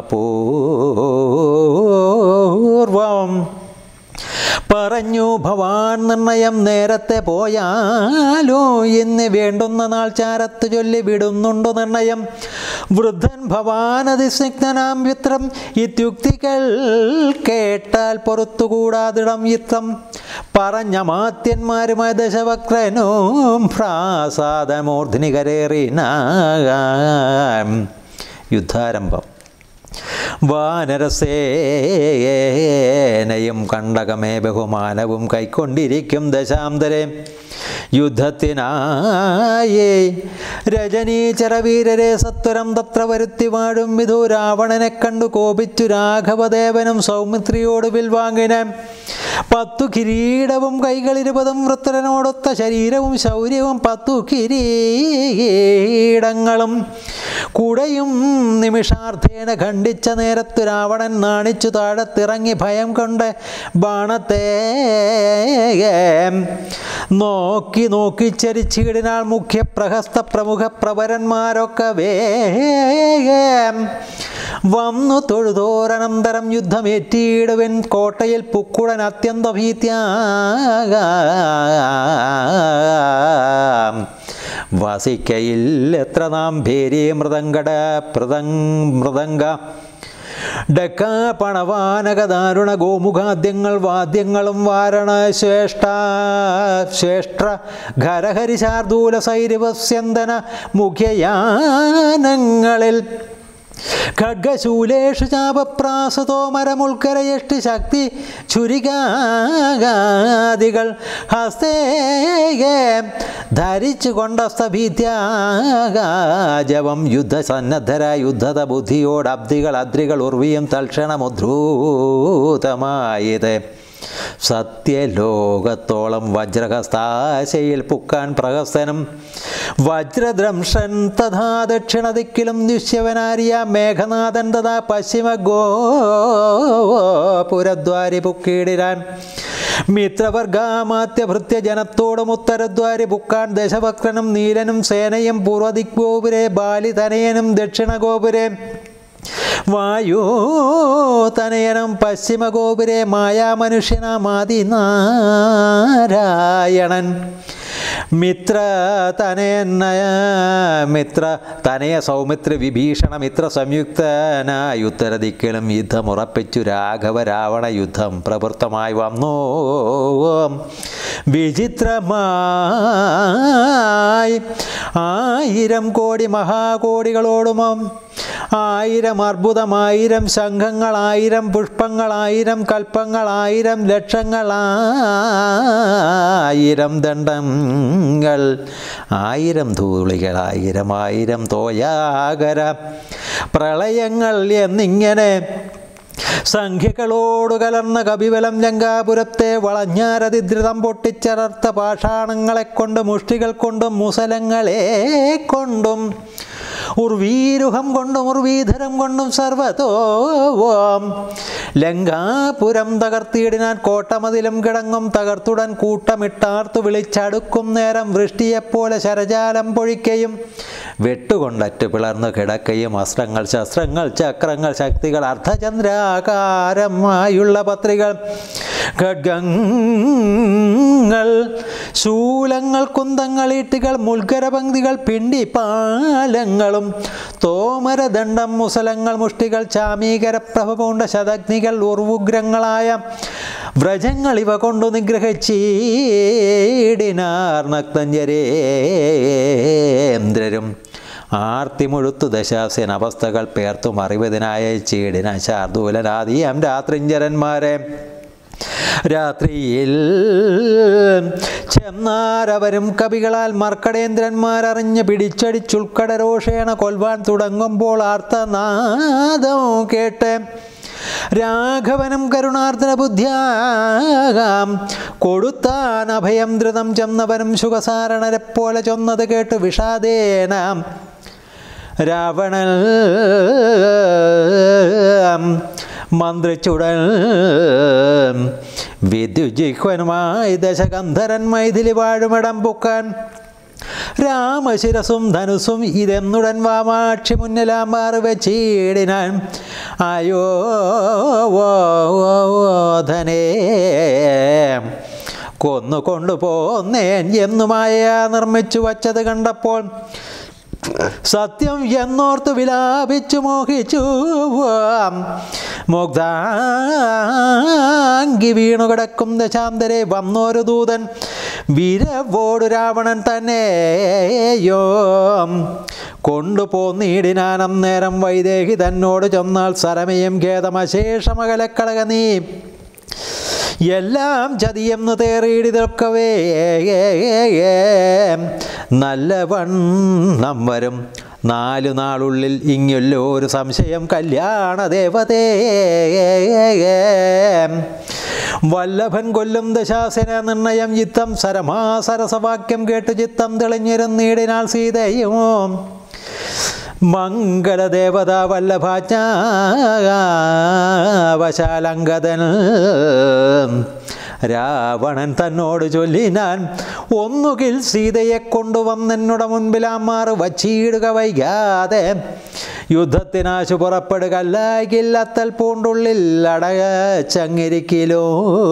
സാമപൂർവം പറഞ്ഞു ഭവാൻ നിർണയം നേരത്തെ പോയാലോ എന്ന് വേണ്ടുന്ന നാൾ ചാരത്ത് ചൊല്ലി വിടുന്നുണ്ടു നിർണയം വൃദ്ധൻ ഭവാനതിസ്നിഗ്ധനാം യുത്രം ഇത്യുക്തികൾ കേട്ടാൽ പുറത്തുകൂടാതിടം യുത്രം പറഞ്ഞ മാത്യന്മാരുമായ ദശവക്രനും പ്രാസാദമൂർധിനി കരേറിനാം യുദ്ധാരംഭം വാനരസേനയും കണ്ടകമേ ബഹുമാനവും കൈക്കൊണ്ടിരിക്കും ദശാന്തരെ യുദ്ധത്തിനായി രജനീചരവീരരെ സത്വരം തത്ര വരുത്തി വാഴും വിധു രാവണനെ കണ്ടു കോപിച്ചു രാഘവദേവനും സൗമിത്രിയോട് വിൽവാങ്ങിന പത്തു കിരീടവും കൈകളിരുപതും വൃത്രനോടൊത്ത ശരീരവും ശൗര്യവും പത്തു കിരീടങ്ങളും കുടയും നിമിഷാർത്ഥേന ഖണ്ഡിച്ച നേരത്തു രാവണൻ നാണിച്ചു താഴത്തിറങ്ങി ഭയം കൊണ്ട് ബാണത്തെ നോക്കി നോക്കി ചരിച്ചിടിനാൾ മുഖ്യ പ്രഹസ്ത പ്രമുഖ പ്രവരന്മാരൊക്കെ വേഗം വന്നു തൊഴുതോരനന്തരം യുദ്ധമേറ്റിയിടുവൻ കോട്ടയിൽ പുക്കുടൻ അത്യന്ത ഭീത്യാം വസിക്കയിൽ എത്ര നാം ഭേരി മൃദങ്കട മൃദങ് മൃദംഗ ഡക്ക പണവാനക ദാരുണ ഗോമുഖാദ്യങ്ങൾ വാദ്യങ്ങളും വാരണ ശ്രേഷ്ഠ ശ്രേഷ്ഠ ഖരഹരി ശാർദൂല സൈരവസ്യന്തന മുഖ്യയാനങ്ങളിൽ ഖഡ്ഗശൂലേഷു ചാപപ്രാസതോമരമുൾക്കരയഷ്ടി ശക്തി ചുരികാദികൾ ഹസ്തേ ധരിച്ചു കൊണ്ടസ്തഭീത്യാജവം യുദ്ധസന്നദ്ധര യുദ്ധത ബുദ്ധിയോട് അബ്ദികൾ അദ്രികൾ ഉർവിയും തൽക്ഷണമുദ്രൂതമായത് സത്യലോകത്തോളം വജ്രഹസ്താശയിൽ പുക്കാൻ പ്രഹസ്തനും വജ്രദ്രംഷൻ തഥാ ദക്ഷിണദിക്കിലും ദുഷ്യവനാരിയ മേഘനാഥൻ തഥാ പശ്ചിമ ഗോപുരദ്വാരി പുക്കീടിരാൻ മിത്രവർഗാമാത്യഭൃത്യ ജനത്തോടും ഉത്തരദ്വാരി പുക്കാൻ ദശഭക്തനും നീലനും സേനയും പൂർവദിഗ്ഗോപുരെ ബാലിതനയനും ദക്ഷിണഗോപുരെ വായു തനയനം പശ്ചിമഗോപുരെ മായാമനുഷ്യനാമാതിനാരായണൻ മിത്ര തനയനയ മിത്ര തനയ സൗമിത്ര വിഭീഷണ മിത്ര സംയുക്തനായ ഉത്തരദിക്കിലും യുദ്ധമുറപ്പിച്ചു രാഘവ രാവണ യുദ്ധം പ്രവൃത്തമായി വന്നു വിചിത്രമായി ആയിരം കോടി മഹാകോടികളോടുമം ആയിരം അർബുദമായിരം ശംഖങ്ങളായിരം പുഷ്പങ്ങളായിരം കൽപ്പങ്ങളായിരം ലക്ഷങ്ങളായിരം ദണ്ഡങ്ങൾ ആയിരം ധൂളികൾ ആയിരം ആയിരം തോയാകര പ്രളയങ്ങൾ എന്നിങ്ങനെ സംഖ്യകളോട് കലർന്ന കപിബലം ലങ്കാപുരത്തെ വളഞ്ഞാരതിദ്രുതം പൊട്ടിച്ചടർത്ത പാഷാണങ്ങളെ കൊണ്ട് മുഷ്ടികൾ കൊണ്ടും മുസലങ്ങളെ കൊണ്ടും ഉർവീരുഹം കൊണ്ടും ഉർവീധരം കൊണ്ടും സർവതോം ലങ്കാപുരം തകർത്തിയിടിനാൻ കോട്ടമതിലും കിടങ്ങും തകർത്തുടൻ കൂട്ടമിട്ടാർത്തു വിളിച്ചടുക്കും നേരം വൃഷ്ടിയെപ്പോലെ ശരജാലം പൊഴിക്കയും വെട്ടുകൊണ്ടറ്റ് പിളർന്നു കിടക്കയും അസ്ത്രങ്ങൾ ശസ്ത്രങ്ങൾ ചക്രങ്ങൾ ശക്തികൾ അർദ്ധചന്ദ്രാകാരമായുള്ള പത്രികൾ ഖഡ്ഗങ്ങൾ ശൂലങ്ങൾ കുന്തങ്ങൾ ഈട്ടികൾ മുൾക്കരപങ്ക്തികൾ പിണ്ടിപ്പാലങ്ങളും തോമരദണ്ഡം മുസലങ്ങൾ മുഷ്ടികൾ ചാമീകരപ്രഭ പൂണ്ട ശതഗ്നികൾ ഉർവുഗ്രങ്ങളായ വ്രജങ്ങൾ ഇവ കൊണ്ടു നിഗ്രഹിച്ചീടിനാർ നക്തഞ്ജരേന്ദ്രരും ആർത്തി മുഴുത്തു ദശാസേന അവസ്ഥകൾ പേർത്തും അറിവതിനായ ചീടിന ശാർദൂലനാദിയം രാത്രിഞ്ചരന്മാരെ രാത്രിയിൽ ചെന്നാരവരും കവികളാൽ മർക്കടേന്ദ്രന്മാരറിഞ്ഞ് പിടിച്ചടിച്ചുൾക്കടരോഷേണ കൊൽവാൻ തുടങ്ങുമ്പോൾ ആർത്തനാദം കേട്ട് രാഘവനും കരുണാർദ്ദന ബുദ്ധ്യാകാം കൊടുത്താൻ അഭയം ധൃതം ചെന്നവനും ശുഖസാരണരെ പോലെ ചൊന്നത് കേട്ട് വിഷാദേന രാവണൻ മന്ത്രിച്ചുടൻ വിദ്യുജിഹ്വനുമായി ദശകന്ധരൻ മൈഥിലി വാഴുമിടം പൊക്കാൻ രാമശിരസും ധനുസും ഇതെന്നുടൻ വാമാക്ഷി മുന്നിലാമാറ് വെച്ചീടിനാൻ അയോ ധനേ കൊന്നു കൊണ്ടുപോന്നേൻ എന്നുമായ നിർമ്മിച്ചു വച്ചത് കണ്ടപ്പോൾ സത്യം എന്നോർത്ത് വിലാപിച്ചു മോഹിച്ചു മുഗ്ധാങ്കി വീണു കിടക്കും ദശാന്തരെ വന്നൊരു ദൂതൻ വിരവോടു രാവണൻ തന്നെയോ കൊണ്ടുപോന്നീടിനാനം നേരം വൈദേഹി തന്നോട് ചെന്നാൽ സരമയും ഖേദമശേഷമകലക്കളക നീ എല്ലാം ചതിയെന്ന് തേറിയിടിതൊക്കവേ നല്ല വണ്ണം വരും നാലു നാളുള്ളിൽ ഇങ്ങുല്ലോ ഒരു സംശയം കല്യാണ ദേവതേ വല്ലഭൻ കൊല്ലും ദശാസന നിർണയം ചിത്തം സരമാസരസവാക്യം കേട്ട് ചിത്തം തെളിഞ്ഞിരുന്നീടിനാൽ സീതയും മംഗളദേവത വല്ലഭാചാവശാലങ്കതൻ രാവണൻ തന്നോട് ചൊല്ലിനാൻ ഒന്നുകിൽ സീതയെ കൊണ്ടുവന്നെന്നുടെ മുൻപിലാമാറ് വച്ചിടുക വൈകാതെ യുദ്ധത്തിനാശു പുറപ്പെടുക അല്ലായെങ്കിൽ അത്തൽ പൂണ്ടുള്ളിൽ അടച്ചങ്ങിരിക്കിലോ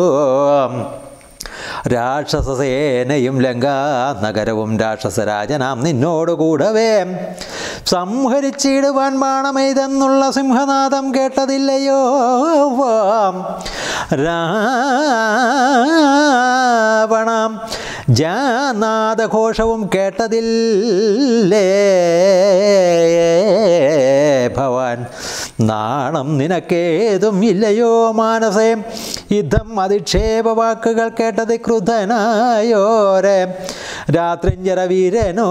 രാക്ഷസസേനയും ലങ്കാ നഗരവും രാക്ഷസരാജനാം നിന്നോടുകൂടവേ സംഹരിച്ചിടുവാൻ ബാണമെയ്തെന്നുള്ള സിംഹനാദം കേട്ടതില്ലയോ രാവണം ജാനാദഘോഷവും കേട്ടതില്ലേ ഭവാൻ നാണം നിനക്കേതും ഇല്ലയോ മാനസേ യുദ്ധം അധിക്ഷേപ വാക്കുകൾ കേട്ടത് ക്രുദ്ധനായോരെ രാത്രിഞ്ചര വീരനോ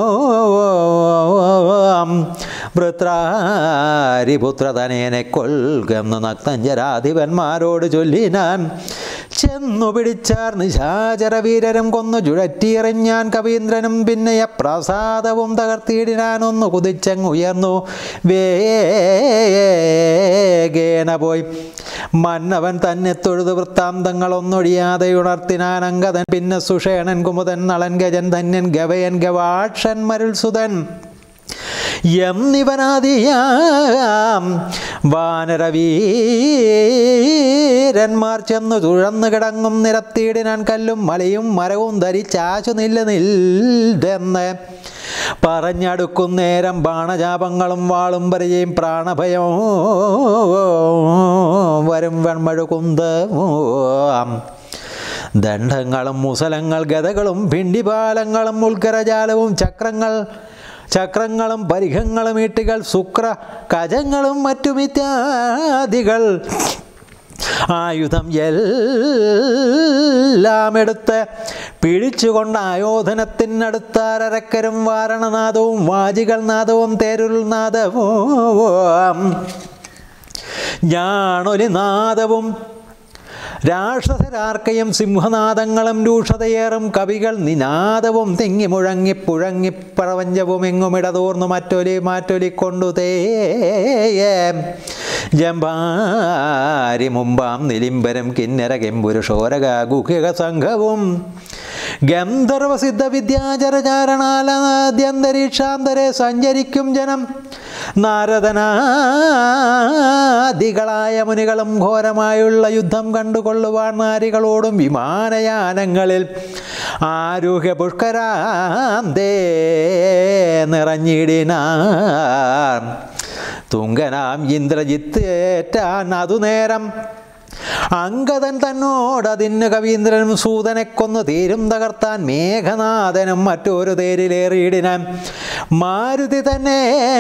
വൃത്രാരിപുത്രതനേനെ കൊൽകെന്ന് നക്തഞ്ചരാധിപന്മാരോട് ചൊല്ലിനാൻ ചെന്നു പിടിച്ചാർ നിശാചര വീരരും കൊന്നു ചുഴറ്റിയെറിഞ്ഞാൻ കവീന്ദ്രനും പിന്നെ പ്രസാദവും തകർത്തിയിടിനാനൊന്നു കുതിച്ചങ്ങുയർന്നു വേഗേന പോയി മന്നവൻ തന്നെ തൊഴുത് വൃത്താന്തങ്ങളൊന്നൊഴിയാതെ ഉണർത്തിനാൻ അങ്കദൻ പിന്നെ സുഷേണൻ കുമുദൻ നളൻ ഗജൻ ധന്യൻ ഗവയൻ ഗവാക്ഷൻ മരുൾ സുതൻ എന്നിവനാദിയാം വാനരവീരന്മാർ ചെന്നു തുഴന്നു കിടങ്ങും നിരത്തിയിടിനാൻ കല്ലും മലയും മരവും ധരിച്ചാശു നില്ല നില്ലെന്ന് പറഞ്ഞടുക്കും നേരം ബാണജാപങ്ങളും വാളും പരിചയം പ്രാണഭയം വരും വെൺമഴുകുന്ത് ദണ്ഡങ്ങളും മുസലങ്ങൾ ഗതകളും ഭിണ്ടിപാലങ്ങളും ഉൾക്കരജാലവും ചക്രങ്ങൾ ചക്രങ്ങളും പരിഘങ്ങളും ഈട്ടികൾ ശുക്ര കജങ്ങളും മറ്റുമിത്യാദികൾ ആയുധം എല്ലാം എടുത്ത് പിടിച്ചുകൊണ്ട് ആയോധനത്തിനടുത്താരക്കരും വാരണനാദവും വാജികൾ നാദവും തേരുൾ നാദവും ഞാണൊലി നാദവും രാക്ഷസരാർക്കയും സിംഹനാദങ്ങളും രൂക്ഷതയേറും കവികൾ നിനാദവും തിങ്ങി മുഴങ്ങി പുഴങ്ങി പ്രപഞ്ചവും എങ്ങുമിടതോർന്നു മറ്റൊലി മാറ്റൊലിക്കൊണ്ടു തേയേ ജമ്പാരി മുമ്പാം നിലിംബരം കിന്നര കെമ്പുരുഷോരക ഗുഹിക സംഘവും ഗന്ധർവസിദ്ധ വിദ്യാചരചാരണാലദ്യന്തരീക്ഷാന്തരെ സഞ്ചരിക്കും ജനം നാരദനാദികളായ മുനികളും ഘോരമായുള്ള യുദ്ധം കണ്ടുകൊള്ളുവാൻ നാരികളോടും വിമാനയാനങ്ങളിൽ ആരോഗ്യ പുഷ്കരാന്തേ നിറഞ്ഞിടിനാർ തുങ്കനാം ഇന്ദ്രജിത്ത് ഏറ്റാൻ അതു നേരം അങ്കദൻ തന്നോടതിന് കവീന്ദ്രനും സൂതനെ കൊന്നു തീരും തകർത്താൻ മേഘനാഥനും മറ്റൊരു തേരിലേറിയിടിനാൻ മാരുതി തന്നെ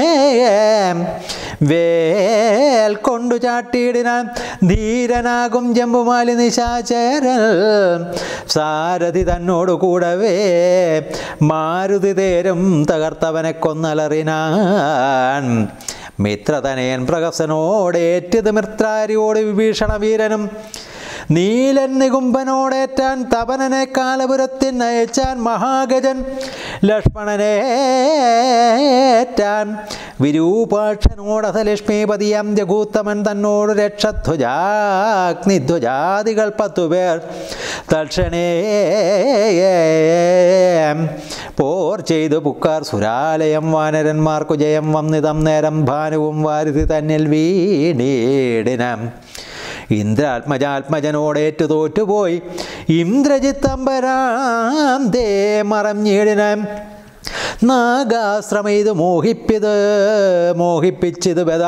വേൽ കൊണ്ടു ചാട്ടിയിടിനാൻ ധീരനാകും ജമ്പുമാലി നിശാചരൽ സാരഥി തന്നോട് കൂടവേ മാരുതി തേരും തകർത്തവനെ കൊന്നലറിനാൻ മിത്രതനയൻ പ്രഹസനോടേറ്റത് മിത്രാരിയോട് വിഭീഷണ വീരനും നീലൻ നികുംബനോടേറ്റാൻ തപനനെ കാലപുരത്തിന് അയച്ചാൻ മഹാഗജൻ ലക്ഷ്മണനേറ്റാൻ വിരൂപാക്ഷനോടഥ ലക്ഷ്മീപതിയം ജഗൂത്തമൻ തന്നോട് രക്ഷധ്വജാഗ്നിധ്വജാദികൾ പത്തുപേർ തൽക്ഷണേ പോർ ചെയ്തു പുക്കാർ സുരാലയം വാനരന്മാർക്കു ജയം വന്നിതം നേരം ഭാനുവും വാരുതി തന്നിൽ വീണീടിനം ഇന്ദ്രാത്മജാത്മജനോടേറ്റു തോറ്റുപോയി ഇന്ദ്രജിത്തമ്പരാന്തേ മറഞ്ഞിടിനം നാഗാശ്രമയിത് മോഹിപ്പിത് മോഹിപ്പിച്ചിത് ബദ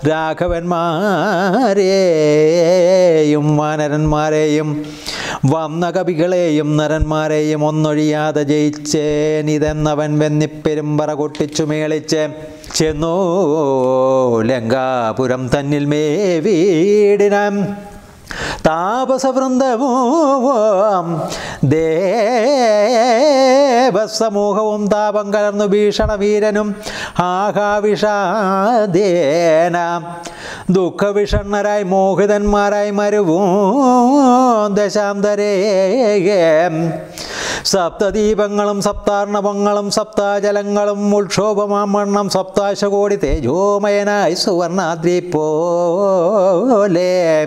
രാഘവന്മാരെയും വാനരന്മാരെയും വന്ന കവികളെയും നരന്മാരെയും ഒന്നൊഴിയാതെ ജയിച്ചേനിതെന്നവൻ വെന്നിപ്പെരുമ്പറ കൊട്ടിച്ചു മേളിച്ച് ചെന്നോ ലങ്കാപുരം തന്നിൽ മേ വീടിനം താപസവൃന്ദവും ദേവസമൂഹവും താപം കലർന്നു ഭീഷണവീരനും ആഹാവിഷാദേന ദുഃഖവിഷണ്ണരായി മോഹിതന്മാരായി മരുവും ദശാന്തരേ സപ്തദീപങ്ങളും സപ്താർണവങ്ങളും സപ്താജലങ്ങളും ഉത്ക്ഷോഭമാമണ്ണം സപ്താശകോടി തേജോമയനായി സുവർണാദ്രി പോലെ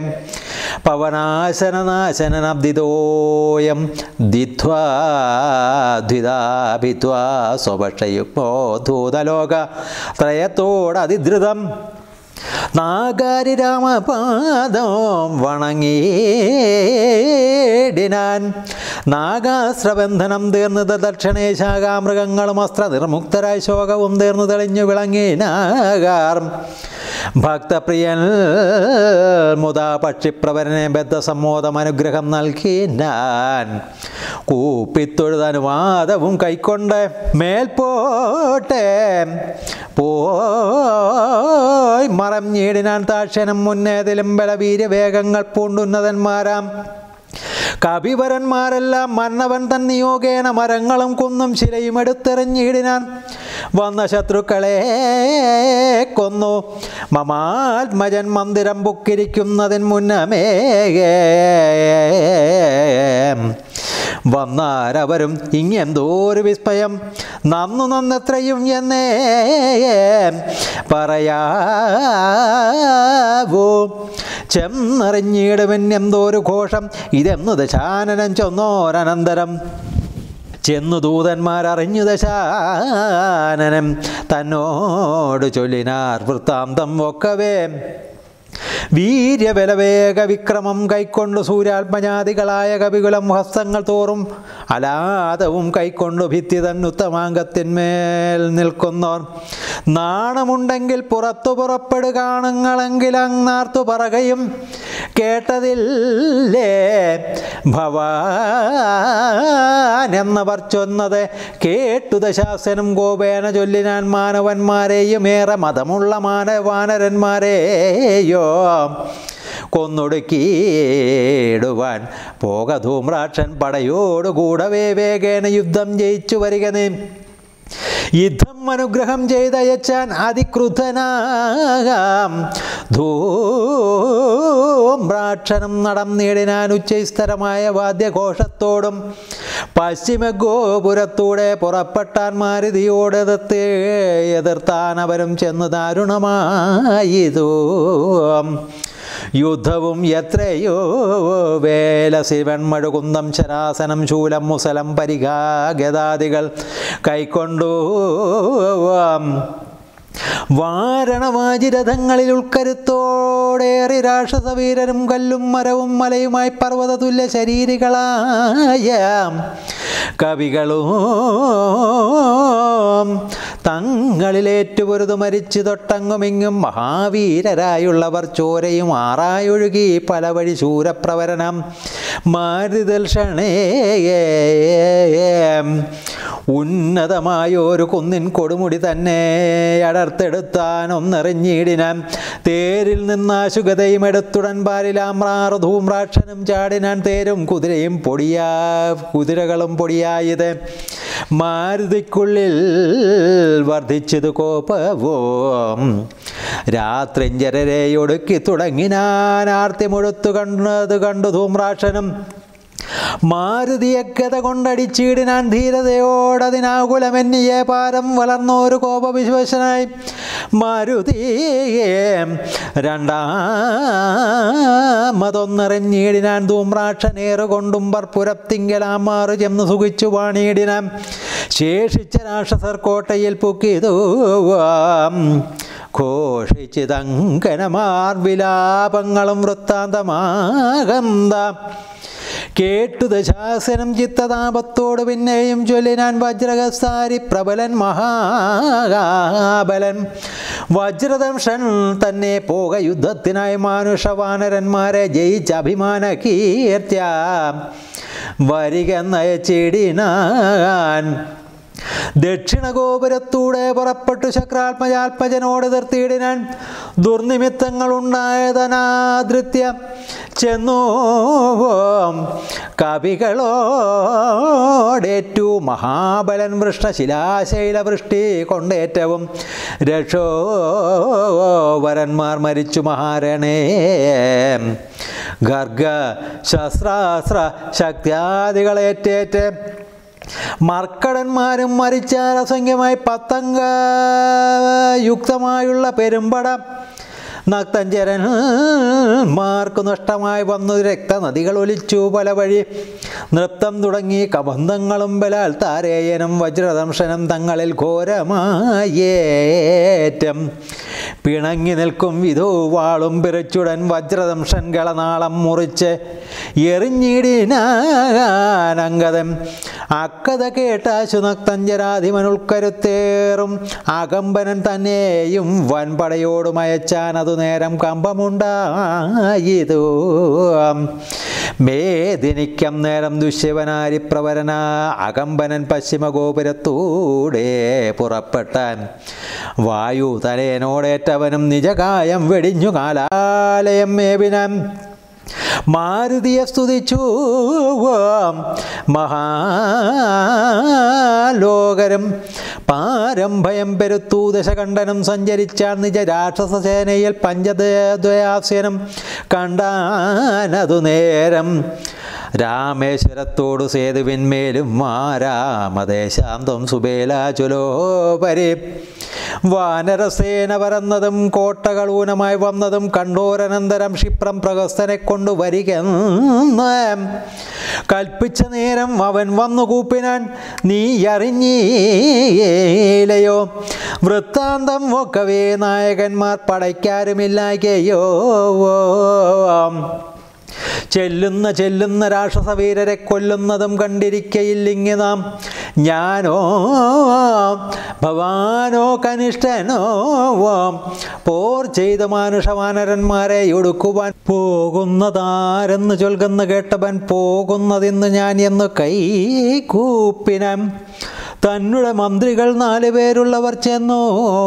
പവനാശനനാശനബ്ദിതോയം ദിധ്വാ ദ്വിതാഭിത്വാ സ്വപക്ഷയുക്മോ ധൂതലോക ത്രയത്തോടതിധൃതം നാഗാരി രാമപാദം വണങ്ങിയിടിനാൻ നാഗാസ്രബന്ധനം തീർന്നത് ദക്ഷിണേ ശാഖാമൃഗങ്ങളും അസ്ത്ര നിർമുക്തരായ ശോകവും തീർന്നു തെളിഞ്ഞു വിളങ്ങിനാകാർ ഭക്തപ്രിയൻ മുതാ പക്ഷിപ്രവരനെ ബദ്ധസമ്മോദം അനുഗ്രഹം നൽകി ഞാൻ കൂപ്പിത്തൊഴുതനുവാദവും കൈക്കൊണ്ട് മേൽപോട്ടെ പോയി മറഞ്ഞിടിനാൻ താക്ഷനം മുന്നേതിലും ബലവീര്യവേഗങ്ങൾ പൂണ്ടുന്നതന്മാരാം കവിവരന്മാരെല്ലാം മന്നവൻ തൻ നിയോഗേന മരങ്ങളും കുന്നും ശിലയും എടുത്തെറിഞ്ഞിടിനാൻ വന്ന ശത്രുക്കളെ കൊന്നു മമാത്മജൻ മന്ദിരം പൊക്കിരിക്കുന്നതിന് മുന്നമേ വന്നാരവരും ഇങ്ങെന്തോരു വിസ്മയം നന്നു നന്നെത്രയും എന്നേ പറയാവോ ചെന്നറിഞ്ഞിടുവൻ എന്തോരു ഘോഷം ഇതെന്നു ദശാനനം ചൊന്നോരനന്തരം ചെന്നു ദൂതന്മാരറിഞ്ഞു ദശാനനം തന്നോട് ചൊല്ലിനാർ വൃത്താന്തം ഒക്കവേ വീര്യബലവേഗ വിക്രമം കൈക്കൊണ്ടു സൂര്യാത്മജാതികളായ കവികുലം ഹസ്തങ്ങൾ തോറും അലാതവും കൈക്കൊണ്ടു ഭിത്തി തന്നുത്തമാങ്കത്തിന്മേൽ നിൽക്കുന്നോർ നാണമുണ്ടെങ്കിൽ പുറത്തു പുറപ്പെടുകാണുങ്ങളെങ്കിൽ അങ്ങാർത്തു പറകയും കേട്ടതില്ലേ ഭവാൻ എന്നവർ ചൊന്നത് കേട്ടു ദശാസനും ഗോപേന ചൊല്ലിനാൻ മാനവന്മാരെയും ഏറെ മതമുള്ള മാനവാനരന്മാരെയോ കൊന്നൊടുക്കിയിടുവാൻ പോക ധൂമ്രാക്ഷൻ പടയോടുകൂടവേ വേഗേന യുദ്ധം ജയിച്ചു വരിക നീ യുദ്ധം അനുഗ്രഹം ചെയ്തയച്ചാൻ അതിക്രുദ്ധനാകാം ധൂമ്രാക്ഷണം നടം നേടിനാൻ ഉച്ചസ്ഥരമായ വാദ്യഘോഷത്തോടും പശ്ചിമ ഗോപുരത്തൂടെ പുറപ്പെട്ടാൻ മാരുതിയോട് എതിർത്ത് എതിർത്താൻ അവരും ചെന്ന് ദാരുണമായതു യുദ്ധവും എത്രയോ വേല ശിവൻ മഴുകുന്നം ശരാസനം ശൂലം മുസലം പരിഘാഗതാദികൾ കൈക്കൊണ്ടു വാരണവാജിരഥങ്ങളിൽ ഉൾക്കരുത്തോടേറി രാക്ഷസവീരരും കല്ലും മരവും മലയുമായി പർവ്വത തുല്യ ശരീരികളായ കവികളും തങ്ങളിലേറ്റുപൊരുതു മരിച്ചു തൊട്ടങ്ങുമിങ്ങും മഹാവീരരായുള്ളവർ ചോരയും ആറായൊഴുകി പല വഴി ശൂരപ്രവരണം മാരുതൽഷണേ ഉന്നതമായൊരു കുന്നിൻ കൊടുമുടി തന്നെ അടർത്തെടുത്താൻ ഒന്നെറിഞ്ഞിടിനാൻ തേരിൽ നിന്നാശുഗതയും എടുത്തുടൻ പാലിലാമ്രാറ് ധൂമ്രാക്ഷനും ചാടിനാൻ തേരും കുതിരയും പൊടിയാ കുതിരകളും പൊടിയായത് മാരുതിക്കുള്ളിൽ വർദ്ധിച്ചത് കോപവും രാത്രിഞ്ചരരെ ഒടുക്കി തുടങ്ങിനാൻ ആർത്തി മുഴുത്തു കണ്ടത് കണ്ടു ധൂമ്രാക്ഷനും മാരുതിയെ ഗത കൊണ്ടടിച്ചിടിനാൻ ധീരതയോടതിനാകുലമെന്നിയെ പാരം വളർന്നൊരു കോപവിശ്വസനായി മാരുതിയെ രണ്ടാമതൊന്നെറിഞ്ഞിടിനാൻ ധൂമ്രാക്ഷനേറുകൊണ്ടും പർപ്പുരത്തിങ്കലാം മാറു ചെന്ന് സുഖിച്ചു വാണിയിടിനാൻ ശേഷിച്ച രാക്ഷസർ കോട്ടയിൽ പൊക്കിയതോ ഘോഷിച്ചിതങ്കനമാർ വിലാപങ്ങളും വൃത്താന്തമാകന്ത കേട്ടു ദശാസനം ചിത്തതാപത്തോട് പിന്നെയും ചൊല്ലിനാൻ വജ്രകസാരി പ്രബലൻ മഹാബലൻ വജ്രദംഷൻ തന്നെ പോക യുദ്ധത്തിനായി മാനുഷവാനരന്മാരെ ജയിച്ച അഭിമാന കീർത്തിയ വരിക നയച്ചിടിനാൻ ദക്ഷിണഗോപുരത്തൂടെ പുറപ്പെട്ടു ശക്രാത്മജാൽപ്പജനോട് നിർത്തിയിടിനാൻ ദുർനിമിത്തങ്ങളുണ്ടായതനാദൃത്യ ചെന്നു കവികളോടേറ്റു മഹാബലൻ വൃഷ്ടശിലാശൈല വൃഷ്ടി കൊണ്ടേറ്റവും രക്ഷോവരന്മാർ മരിച്ചു മഹാരണേ ഗർഗ ശസ്ത്രാസ്ത്ര ശക്തിയാദികളേറ്റേറ്റ് മർക്കടന്മാരും മരിച്ചാൽ അസംഖ്യമായി പത്തംഗ യുക്തമായുള്ള പെരുമ്പട നക്തഞ്ചരന്മാർക്കു നഷ്ടമായി വന്നു രക്തനദികൾ ഒലിച്ചു പല വഴി നൃത്തം തുടങ്ങി കബന്ധങ്ങളും ബലാൽ താരേയനും വജ്രദംശനം തങ്ങളിൽ ഘോരമായേറ്റം പിണങ്ങി നിൽക്കും വിധു വാളും പിറച്ചുടൻ വജ്രദംശൻ ഗളനാളം മുറിച്ച് എറിഞ്ഞിടിനാനങ്കതം അക്കഥ കേട്ടാശു നക്തഞ്ചരാധിമൻ ഉൾക്കരുത്തേറും അകമ്പനൻ തന്നെയും വൻപടയോടും അയച്ചാൻ അതു നേരം കമ്പമുണ്ടായതു മേദിനിക്കം നേരം ദുഷ്യവനാരി പ്രവരന അകമ്പനൻ പശ്ചിമഗോപുരത്തൂടെ പുറപ്പെട്ടാൻ വായു തലേനോടേറ്റവനും നിജകായം വെടിഞ്ഞു കാലാലയം മേവിനം മാരുതിയെ സ്തുതിച്ചു മഹാലോകരും പാരംഭയം പെരുത്തു ദശകണ്ഠനും സഞ്ചരിച്ചാൽ നിജ രാക്ഷസസേനയിൽ പഞ്ചദ്വയാസ്യനും കണ്ടാനതു നേരം രാമേശ്വരത്തോടു സേതുവിന്മേലും മാരാമദേശാന്തം സുബേലാചുലോപരി വാനരസേന പരന്നതും കോട്ടകൾ ഊനമായി വന്നതും കണ്ടോരനന്തരം ക്ഷിപ്രം പ്രഹസ്തനെ കൊണ്ട് വരികെന്ന് കൽപ്പിച്ച നേരം അവൻ വന്നു കൂപ്പിനാൻ നീ അറിഞ്ഞീലയോ വൃത്താന്തം ഒക്കവേ നായകന്മാർ പടയ്ക്കാരുമില്ലാകയോ ചെല്ലുന്ന ചെല്ലുന്ന രാക്ഷസവീരരെ കൊല്ലുന്നതും കണ്ടിരിക്കയില്ലിങ്ങി നാം ഞാനോ ഭവാനോ കനിഷ്ഠനോ പോർ ചെയ്ത മാനുഷവാനരന്മാരെ ഒടുക്കുവാൻ പോകുന്നതാരെന്ന് ചൊൽകുന്ന കേട്ടവൻ പോകുന്നതിന്ന് ഞാൻ എന്ന് കൈ കൂപ്പിനം തന്നുടെ മന്ത്രികൾ നാല് പേരുള്ളവർ ചെന്നു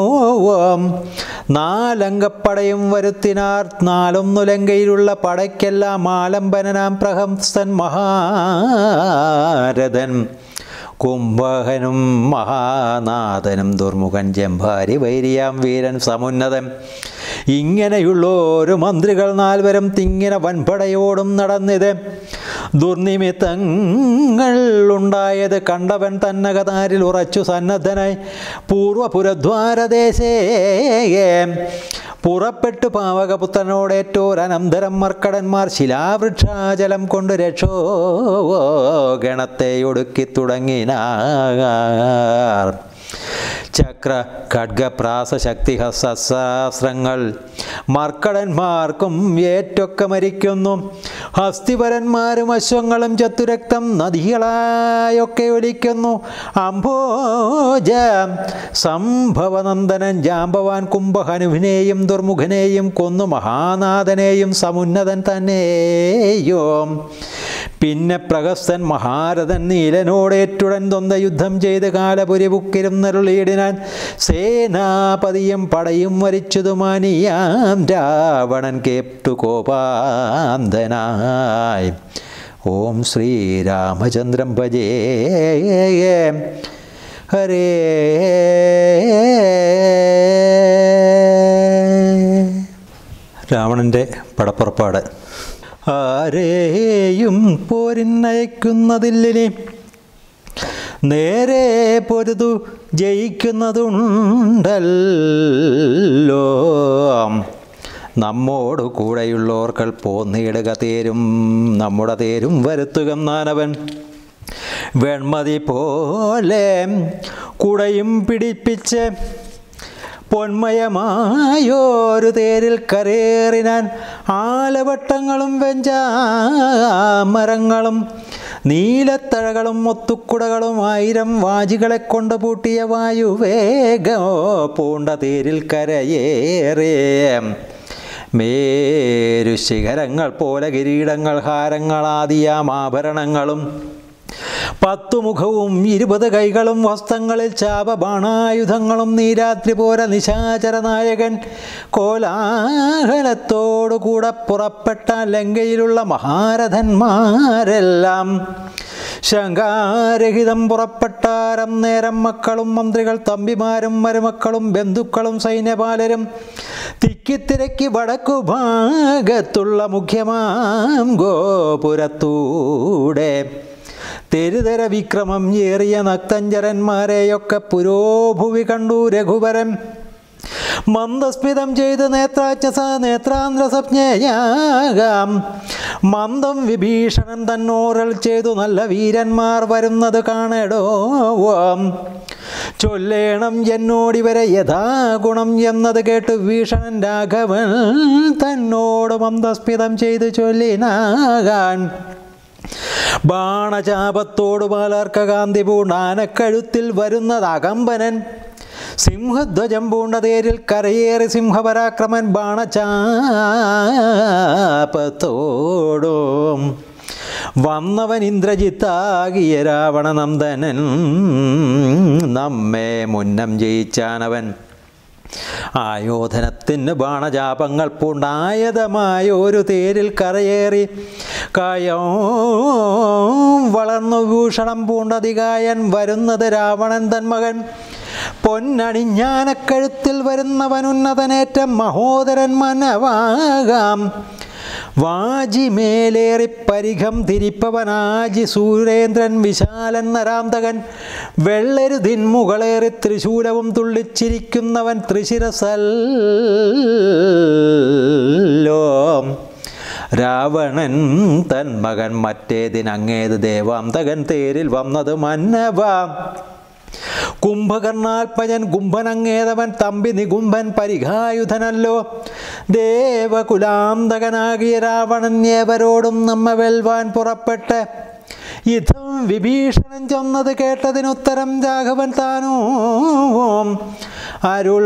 നാലങ്കപ്പടയും വരുത്തിനാർ നാലൊന്നു ലങ്കയിലുള്ള പടയ്ക്കെല്ലാം ആലംബനാം പ്രഹംസൻ മഹാരഥൻ കുംഭകനും മഹാനാഥനും ദുർമുഖൻ ജംഭാരി വൈരിയാം വീരൻ സമുന്നതൻ ഇങ്ങനെയുള്ളോരു മന്ത്രികൾ നാൽവരും തിങ്ങിന വൻപടയോടും നടന്നിത് ദുർനിമിത്തങ്ങൾ ഉണ്ടായത് കണ്ടവൻ തന്നകതാരിൽ ഉറച്ചു സന്നദ്ധനായി പൂർവപുരദ്വാരദേശേ പുറപ്പെട്ടു പാവകപുത്രനോടേറ്റോരനന്തരം മർക്കടന്മാർ ശിലാവൃക്ഷാചലം കൊണ്ട് രക്ഷോ ഗണത്തെ ഒടുക്കി തുടങ്ങിനാർ ചക്ര ഖഡ്ഗപ്രാസ ശക്തിഹസഹസ്രങ്ങൾ മർക്കടന്മാർക്കും ഏറ്റൊക്കെ മരിക്കുന്നു ഹസ്തിപരന്മാരും അശ്വങ്ങളും ചത്തുരക്തം നദികളായൊക്കെ ഒലിക്കുന്നു അംഭോജ സംഭവനന്ദനൻ ജാമ്പവാൻ കുംഭഹനുവിനെയും ദുർമുഖനെയും കൊന്നു മഹാനാഥനെയും സമുന്നതൻ തന്നെയോ പിന്നെ പ്രഹസ്തൻ മഹാരഥൻ നീലനോടേറ്റുടൻ തൊന്ത യുദ്ധം ചെയ്ത് കാലപുരിപുക്കിരുന്നരുളിയിടിനാൻ സേനാപതിയും പടയും വരിച്ചതുമാനിയാം രാവണൻ കേട്ടു കോപാന്തനായി ഓം ശ്രീരാമചന്ദ്രം ഭജേ ഹരേ രാവണൻ്റെ പടപ്പുറപ്പാട് ആരെയും പോരിന്നയക്കുന്നതില്ലേ നേരെ പൊരുതു ജയിക്കുന്നതുണ്ടല്ലോ നമ്മോട് കൂടെയുള്ളോർക്കൾ പോന്നിടുക തേരും നമ്മുടെ തേരും വരുത്തുക നാനവൻ വെൺമതി പോലെ കുടയും പിടിപ്പിച്ച് പൊന്മയമായോരു തേരിൽ കരേറിനാൻ ആലവട്ടങ്ങളും വെഞ്ചാമരങ്ങളും നീലത്തഴകളും ഒത്തുക്കുടകളും ആയിരം വാജികളെ കൊണ്ട് പൂട്ടിയ വായുവേഗോ പൂണ്ട തേരിൽ കരയേറേ മേരു ശിഖരങ്ങൾ പോലെ കിരീടങ്ങൾ ഹാരങ്ങളാദിയാം ആഭരണങ്ങളും പത്തുമുഖവും ഇരുപത് കൈകളും വസ്ത്രങ്ങളിൽ ചാപബാണായുധങ്ങളും നീരാത്രി പോര നിശാചര നായകൻ കോലാഹലത്തോടു കൂടെ പുറപ്പെട്ട ലങ്കയിലുള്ള മഹാരഥന്മാരെല്ലാം ശങ്കാരഹിതം പുറപ്പെട്ടാരം നേരം മക്കളും മന്ത്രികൾ തമ്പിമാരും മരുമക്കളും ബന്ധുക്കളും സൈന്യപാലരും തിക്കിത്തിരക്കി വടക്കു ഭാഗത്തുള്ള മുഖ്യമാം ഗോപുരത്തൂടെ തെരുതര വിക്രമം ഏറിയ നക്തഞ്ചരന്മാരെയൊക്കെ പുരോഭുവി കണ്ടു രഘുവരൻ മന്ദസ്മിതം ചെയ്ത് നേത്രാജ്ഞസ നേത്രാന്ധ്ര സംജ്ഞയാകാം മന്ദം വിഭീഷണൻ തന്നോറൽ ചെയ്തു നല്ല വീരന്മാർ വരുന്നത് കാണടോ ചൊല്ലേണം എന്നോടിവരെ യഥാഗുണം എന്നത് കേട്ട് ഭീഷണൻ രാഘവൻ തന്നോട് മന്ദസ്മിതം ചെയ്ത് ചൊല്ലിനാകാൻ ബാണചാപത്തോട് പാലാർക്ക കാന്തി പൂണ്ട ആനക്കഴുത്തിൽ വരുന്നത് അകമ്പനൻ സിംഹധ്വജം പൂണ്ട തേരിൽ കരയേറി സിംഹപരാക്രമൻ ബാണചാപത്തോടും വന്നവൻ ഇന്ദ്രജിത്താകിയ രാവണനന്ദനൻ നമ്മെ മുന്നം ജയിച്ചാനവൻ ആയോധനത്തിന് ബാണജാപങ്ങൾ പൂണ്ടായതമായ ഒരു തേരിൽ കരയേറി കായോ വളർന്നു ഭൂഷണം പൂണ്ടതികായൻ വരുന്നത് രാവണൻ തന്മകൻ പൊന്നണിഞ്ഞാനക്കഴുത്തിൽ വരുന്നവൻ ഉന്നതനേറ്റം മഹോദരൻ മനവാകാം വാജിമേലേറി പരിഘം തിരിപ്പവനാജി സൂരേന്ദ്രൻ വിശാലൻ നരാന്തകൻ വെള്ളരുതിന്മുകളേറി തൃശൂലവും തുള്ളിച്ചിരിക്കുന്നവൻ തൃശിരസല്ലോ രാവണൻ തൻ മകൻ മറ്റേതിനങ്ങേത് ദേവാന്തകൻ തേരിൽ വന്നത് മന്നവാം കുംഭകർണാത്മജൻ കുംഭനങ്ങേതവൻ തമ്പി നികുംഭൻ പരിഘായുധനല്ലോ ദേവകുലാന്തകനാകിയ രാവണൻ ഏവരോടും നമ്മ വെൽവാൻ പുറപ്പെട്ട് യുദ്ധം വിഭീഷണൻ ചെന്നത് കേട്ടതിനുത്തരം രാഘവൻ താനോ അരുൾ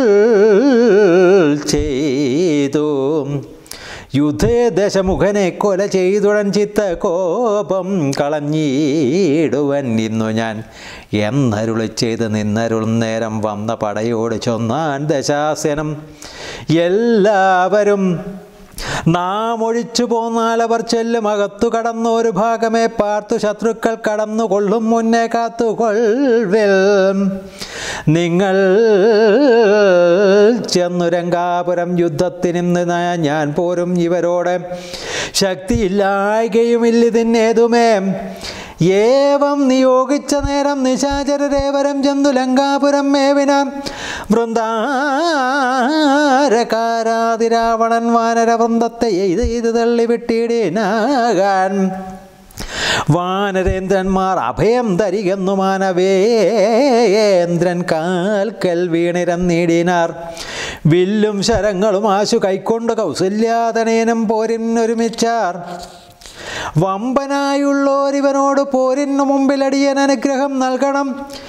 ചെയ്തു യുദ്ധേ ദശമുഖനെ കൊല ചെയ്തുടൻ ചിത്ത കോപം കളഞ്ഞിടുവൻ ഇന്നു ഞാൻ എന്നരുളി ചെയ്ത് നിന്നരുൾ നേരം വന്ന പടയോട് ചൊന്നാൻ ദശാസനം എല്ലാവരും നാം ഒഴിച്ചു പോന്നാൽ അവർ ചെല്ലും അകത്തു കടന്നു ഒരു ഭാഗമേ പാർത്തു ശത്രുക്കൾ കടന്നു കൊള്ളും മുന്നേ കാത്തുകൊൾവിൽ നിങ്ങൾ ചെന്നു രംഗാപുരം യുദ്ധത്തിനിന്ന് ഞാൻ പോരും ഇവരോട് ശക്തിയില്ലായ്കയുമില്ലിതിന്നേതുമേ ഏവം നിയോഗിച്ച നേരം നിശാചരരേവരം ചെന്നു ലങ്കാപുരം മേവിന വൃന്ദാരകാരാതിരാവണൻ വാനരവൃന്ദത്തെ എയ്ത് ഇത് തള്ളിവിട്ടിടിനാകാൻ വാനരേന്ദ്രന്മാർ അഭയം തരികെന്നു മാനവേന്ദ്രൻ കാൽക്കൽ വീണിരം നീടിനാർ വില്ലും ശരങ്ങളും ആശു കൈക്കൊണ്ട് കൗസല്യാതനേനും പോരിനൊരുമിച്ചാർ വമ്പനായുള്ളോരിവനോട് പോരിനു മുമ്പിലടിയൻ അനുഗ്രഹം നൽകണം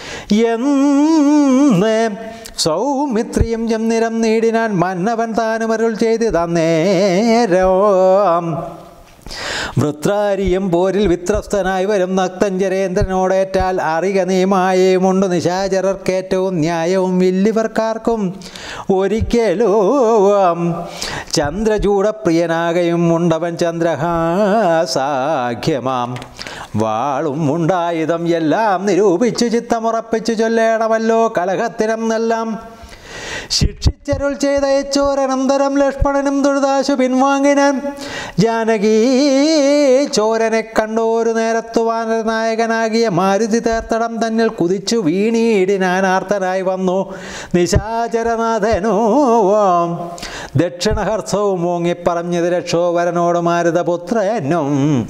എന്ന് സൗമിത്രിയും ചെന്നിരം നീടിനാൻ മന്നവൻ താനുമരുൾ ചെയ്ത് തന്നേരം വൃത്രാരിയും പോരിൽ വിത്രസ്തനായി വരും നക്തഞ്ചരേന്ദ്രനോടേറ്റാൽ അറിക നീമായയുമുണ്ട് നിശാചരർക്കേറ്റവും ന്യായവും വില്ലിവർക്കാർക്കും ഒരിക്കലും ചന്ദ്രചൂടപ്രിയനാകയും ഉണ്ടവൻ ചന്ദ്രഹാസാഖ്യമാം വാളും ഉണ്ടായുധം എല്ലാം നിരൂപിച്ചു ചിത്തമുറപ്പിച്ചു ചൊല്ലേണമല്ലോ കലഹത്തിനെന്നെല്ലാം ശിക്ഷിച്ചരുൾ ചെയ്ത യച്ചോരനന്തരം ലക്ഷ്മണനും ദുരിതാശു പിൻവാങ്ങിനാൻ ജാനകി ചോരനെ കണ്ടോരു നേരത്തു വാനരനായകനാകിയ മാരുതി തേർത്തടം തന്നിൽ കുതിച്ചു വീണീടിനാൻ ആർത്തനായി വന്നു നിശാചരനാഥനോ ദക്ഷിണഹർസവും മൂങ്ങിപ്പറഞ്ഞത് രക്ഷോവരനോട് മാരുതപുത്രനും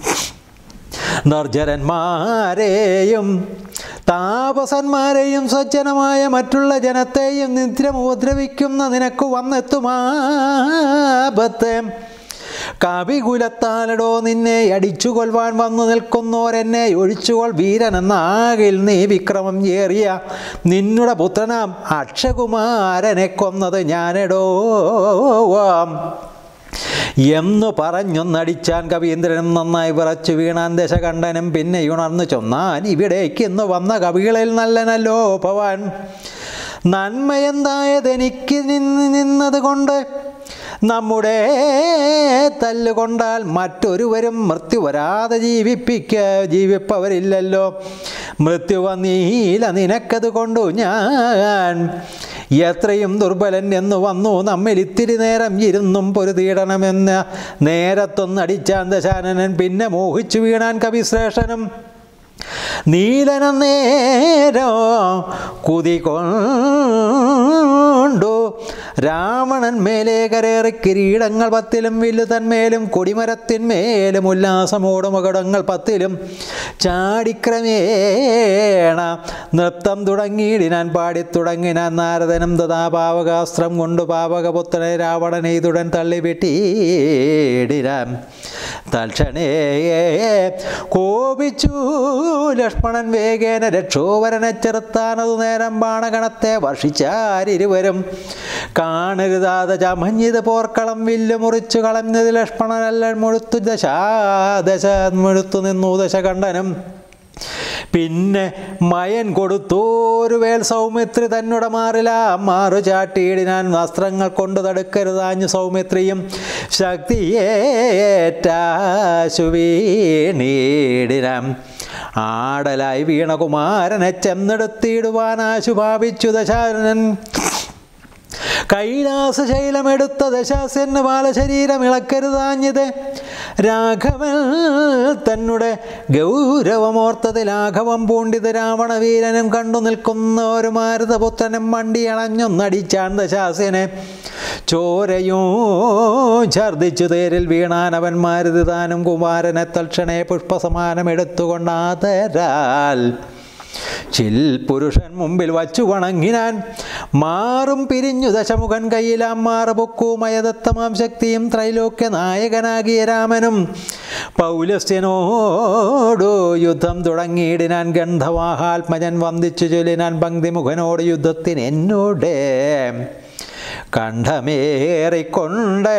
നിർജരന്മാരെയും താപസന്മാരെയും സജ്ജനമായ മറ്റുള്ള ജനത്തെയും നിത്യം ഉപദ്രവിക്കുന്ന നിനക്ക് വന്നെത്തുമാപത്തെ കവികുലത്താലടോ നിന്നെ അടിച്ചു കൊൽവാൻ വന്നു നിൽക്കുന്നോരെന്നെ ഒഴിച്ചുകൊൾ വീരനെന്നാകിൽ നീ വിക്രമം ഏറിയ നിന്നുടെ പുത്രനാം അക്ഷകുമാരനെ കൊന്നത് ഞാനെടോ എന്നു പറഞ്ഞൊന്നടിച്ചാൻ കവീന്ദ്രനും നന്നായി വിറച്ചു വീണാൻ ദശകണ്ഠനും പിന്നെ ഉണർന്നു ചൊന്നാൻ ഇവിടേക്ക് ഇന്ന് വന്ന കവികളിൽ നല്ലനല്ലോ ഭവാൻ നന്മയെന്തായതെനിക്ക് നിന്ന് നിന്നത് കൊണ്ട് നമ്മുടെ തല്ലുകൊണ്ടാൽ മറ്റൊരുവരും മൃത്യു വരാതെ ജീവിപ്പിക്ക ജീവിപ്പവരില്ലല്ലോ മൃത്യു വന്നീല നിനക്കത് കൊണ്ടു ഞാൻ എത്രയും ദുർബലൻ എന്ന് വന്നു നമ്മിൽ ഇത്തിരി നേരം ഇരുന്നും പൊരുതീടണമെന്ന് നേരത്തൊന്നടിച്ചാൻ ദശാനനൻ പിന്നെ മോഹിച്ചു വീണാൻ കവിശ്രേഷ്ഠനും നീലന നേരോ കുതി കൊണ്ടു രാവണൻ മേലെ കരേറി കിരീടങ്ങൾ പത്തിലും വില്ലു തന്മേലും കൊടിമരത്തിന്മേലും ഉല്ലാസമോടുമകടങ്ങൾ പത്തിലും ചാടിക്രമേണ നൃത്തം തുടങ്ങിയിടിനാൻ പാടിത്തുടങ്ങിനാൻ നാരദനും തഥാ പാവകാസ്ത്രം കൊണ്ട് പാവകപുത്രനെ രാവണനെ ഇതുടൻ തള്ളിവിട്ടിടിനാൻ തൽക്ഷണേ കോപിച്ചു ലക്ഷ്മണൻ വേഗേന രക്ഷോവരനെ ചെറുത്താനതു നേരം ബാണഗണത്തെ വർഷിച്ചാരിരുവരും കാണരുതാതെ ചമഞ്ഞത് പോർക്കളം വില്ല് മുറിച്ചു കളഞ്ഞത് ലക്ഷ്മണനല്ല മുഴുത്തു ദശ ദശ മുഴുത്തു നിന്നു ദശകണ്ഠനും പിന്നെ മയൻ കൊടുത്തോരു വേൽ സൗമിത്രി തന്നുടെ മാറില മാറു ചാട്ടിയിടിനാൻ വസ്ത്രങ്ങൾ കൊണ്ട് തടുക്കരുതാഞ്ഞു സൗമിത്രിയും ശക്തിയേറ്റാശു വീണീടിനാം ആടലായി വീണകുമാരനെ ചെന്നെടുത്തിടുവാനാശു ഭാവിച്ചു ദശാനൻ കൈലാസ ശൈലമെടുത്ത ദശാസ്യന് ബാലശരീരം ഇളക്കരുതാഞ്ഞത് രാഘവൻ തന്നെ ഗൗരവമോർത്തത് ലാഘവം പൂണ്ടിത് രാവണവീരനും കണ്ടു നിൽക്കുന്ന ഒരു മാരുതപുത്രനും മണ്ടി അണഞ്ഞൊന്നടിച്ചാൻ ദശാസ്യനെ ചോരയോ ഛർദിച്ചു തേരിൽ വീണാനവൻ മാരുതി താനും കുമാരനെ തൽക്ഷണേ പുഷ്പസമാനം എടുത്തുകൊണ്ടാതരാൽ ചിൽ പുരുഷൻ മുമ്പിൽ വച്ചു വണങ്ങിനാൻ മാറും പിരിഞ്ഞു ദശമുഖൻ കയ്യിലാം മാറുപൊക്കുമയദത്തമാം ശക്തിയും ത്രൈലോക്യ നായകനാകിയ രാമനും പൗലസ്ത്യനോടു യുദ്ധം തുടങ്ങിയിടിനാൻ ഗന്ധവാഹാത്മജൻ വന്ദിച്ചു ചൊല്ലിനാൻ പങ്ക്തിമുഖനോട് യുദ്ധത്തിന് എന്നോട് കണ്ഠമേറിക്കൊണ്ട്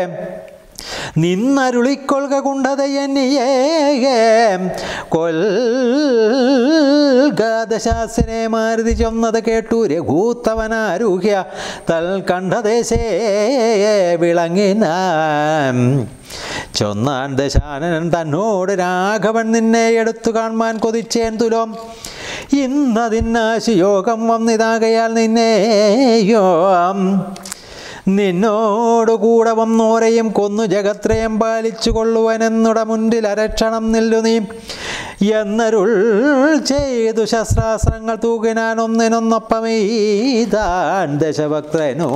നിന്നരുളിക്കൊള്ളുക കുണ്ടതയന്നിയേ ദശാസിനെ മാരുതി ചൊന്നത് കേട്ടു രഘൂത്തവനാരൂഹ്യ തൽ കണ്ഠദേശേ വിളങ്ങിനാൻ ചൊന്നാൻ ദശാനനൻ തന്നോട് രാഘവൻ നിന്നെ എടുത്തു കാണുവാൻ കൊതിച്ചേൻ തുലോം ഇന്നതിന്നാശു യോഗം വന്നിതാകയാൽ നിന്നെയോ നിന്നോട് കൂടെ വന്നോരെയും കൊന്നു ജഗത്രയം പാലിച്ചു കൊള്ളുവനെന്നുട മുൻപിൽ അരക്ഷണം നില്ലു നീ എന്നരുൾ ചെയ്തു ശസ്ത്രാസ്ത്രങ്ങൾ തൂകിനാൻ ഒന്നിനൊന്നൊപ്പമീതാൻ ദശഭക്തനോ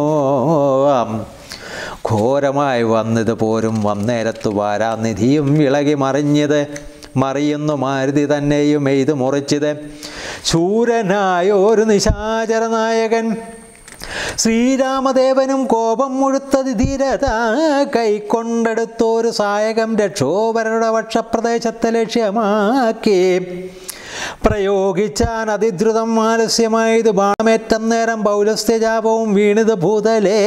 ഘോരമായി വന്നത് പോരും വന്നേരത്തു വാരാനിധിയും ഇളകി മറിഞ്ഞത് മറിയുന്നു മാരുതി തന്നെയും എയ്തു മുറിച്ചത് ശൂരനായ ഒരു നിശാചര നായകൻ ശ്രീരാമദേവനും കോപം മുഴുത്തത് ധീരത കൈക്കൊണ്ടെടുത്തോരു സായകം രക്ഷോപരരുടെ പക്ഷപ്രദേശത്തെ ലക്ഷ്യമാക്കി പ്രയോഗിച്ചാൻ അതിദ്രുതം ആലസ്യമായത് ബാണമേറ്റം നേരം പൗലസ്ത്യജാപവും വീണിത് ഭൂതലേ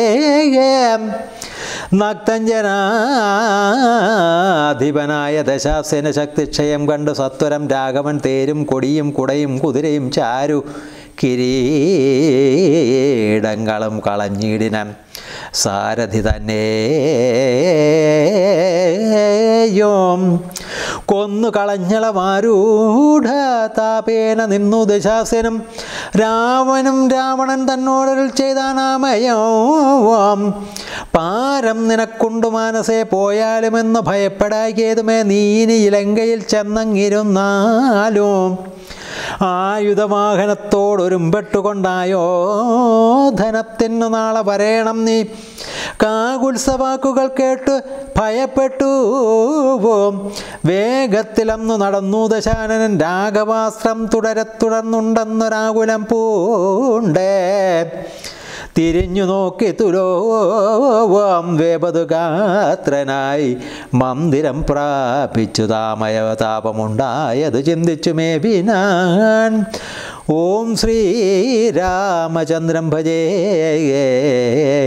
നക്തഞ്ജനാധിപനായ ദശാസേന ശക്തിക്ഷയം കണ്ട് സത്വരം രാഘവൻ തേരും കൊടിയും കുടയും കുതിരയും ചാരു കിരീടങ്ങളും കളഞ്ഞിടിനം സാരഥി തന്നെയോം കൊന്നു കളഞ്ഞളമാരൂഢ താപേന നിന്നു ദശാസനും രാവണനും രാവണൻ തന്നോടൽ ചെയ്താനാമയോം പാരം നിനക്കുണ്ടു മാനസേ പോയാലുമെന്ന് ഭയപ്പെടാകിയതുമേ നീനി ഇലങ്കയിൽ ചെന്നങ്ങിരുന്നാലും ആയുധവാഹനത്തോടൊരുമ്പെട്ടുകൊണ്ടായോ ധനത്തിനു നാളെ വരേണം നീ കാകുത്സവാക്കുകൾ കേട്ട് ഭയപ്പെട്ടു പോം വേഗത്തിലന്നു നടന്നു ദശാനനൻ രാഘവാസ്ത്രം തുടരെ തുടർന്നുണ്ടെന്നൊരാകുലം പൂണ്ടേ തിരിഞ്ഞു നോക്കി തുലോവാം വേപതുഗാത്രനായി മന്ദിരം പ്രാപിച്ചു താമയ താപമുണ്ടായത് ചിന്തിച്ചു മേബിനാൻ ഓം ശ്രീരാമചന്ദ്രം ഭജേ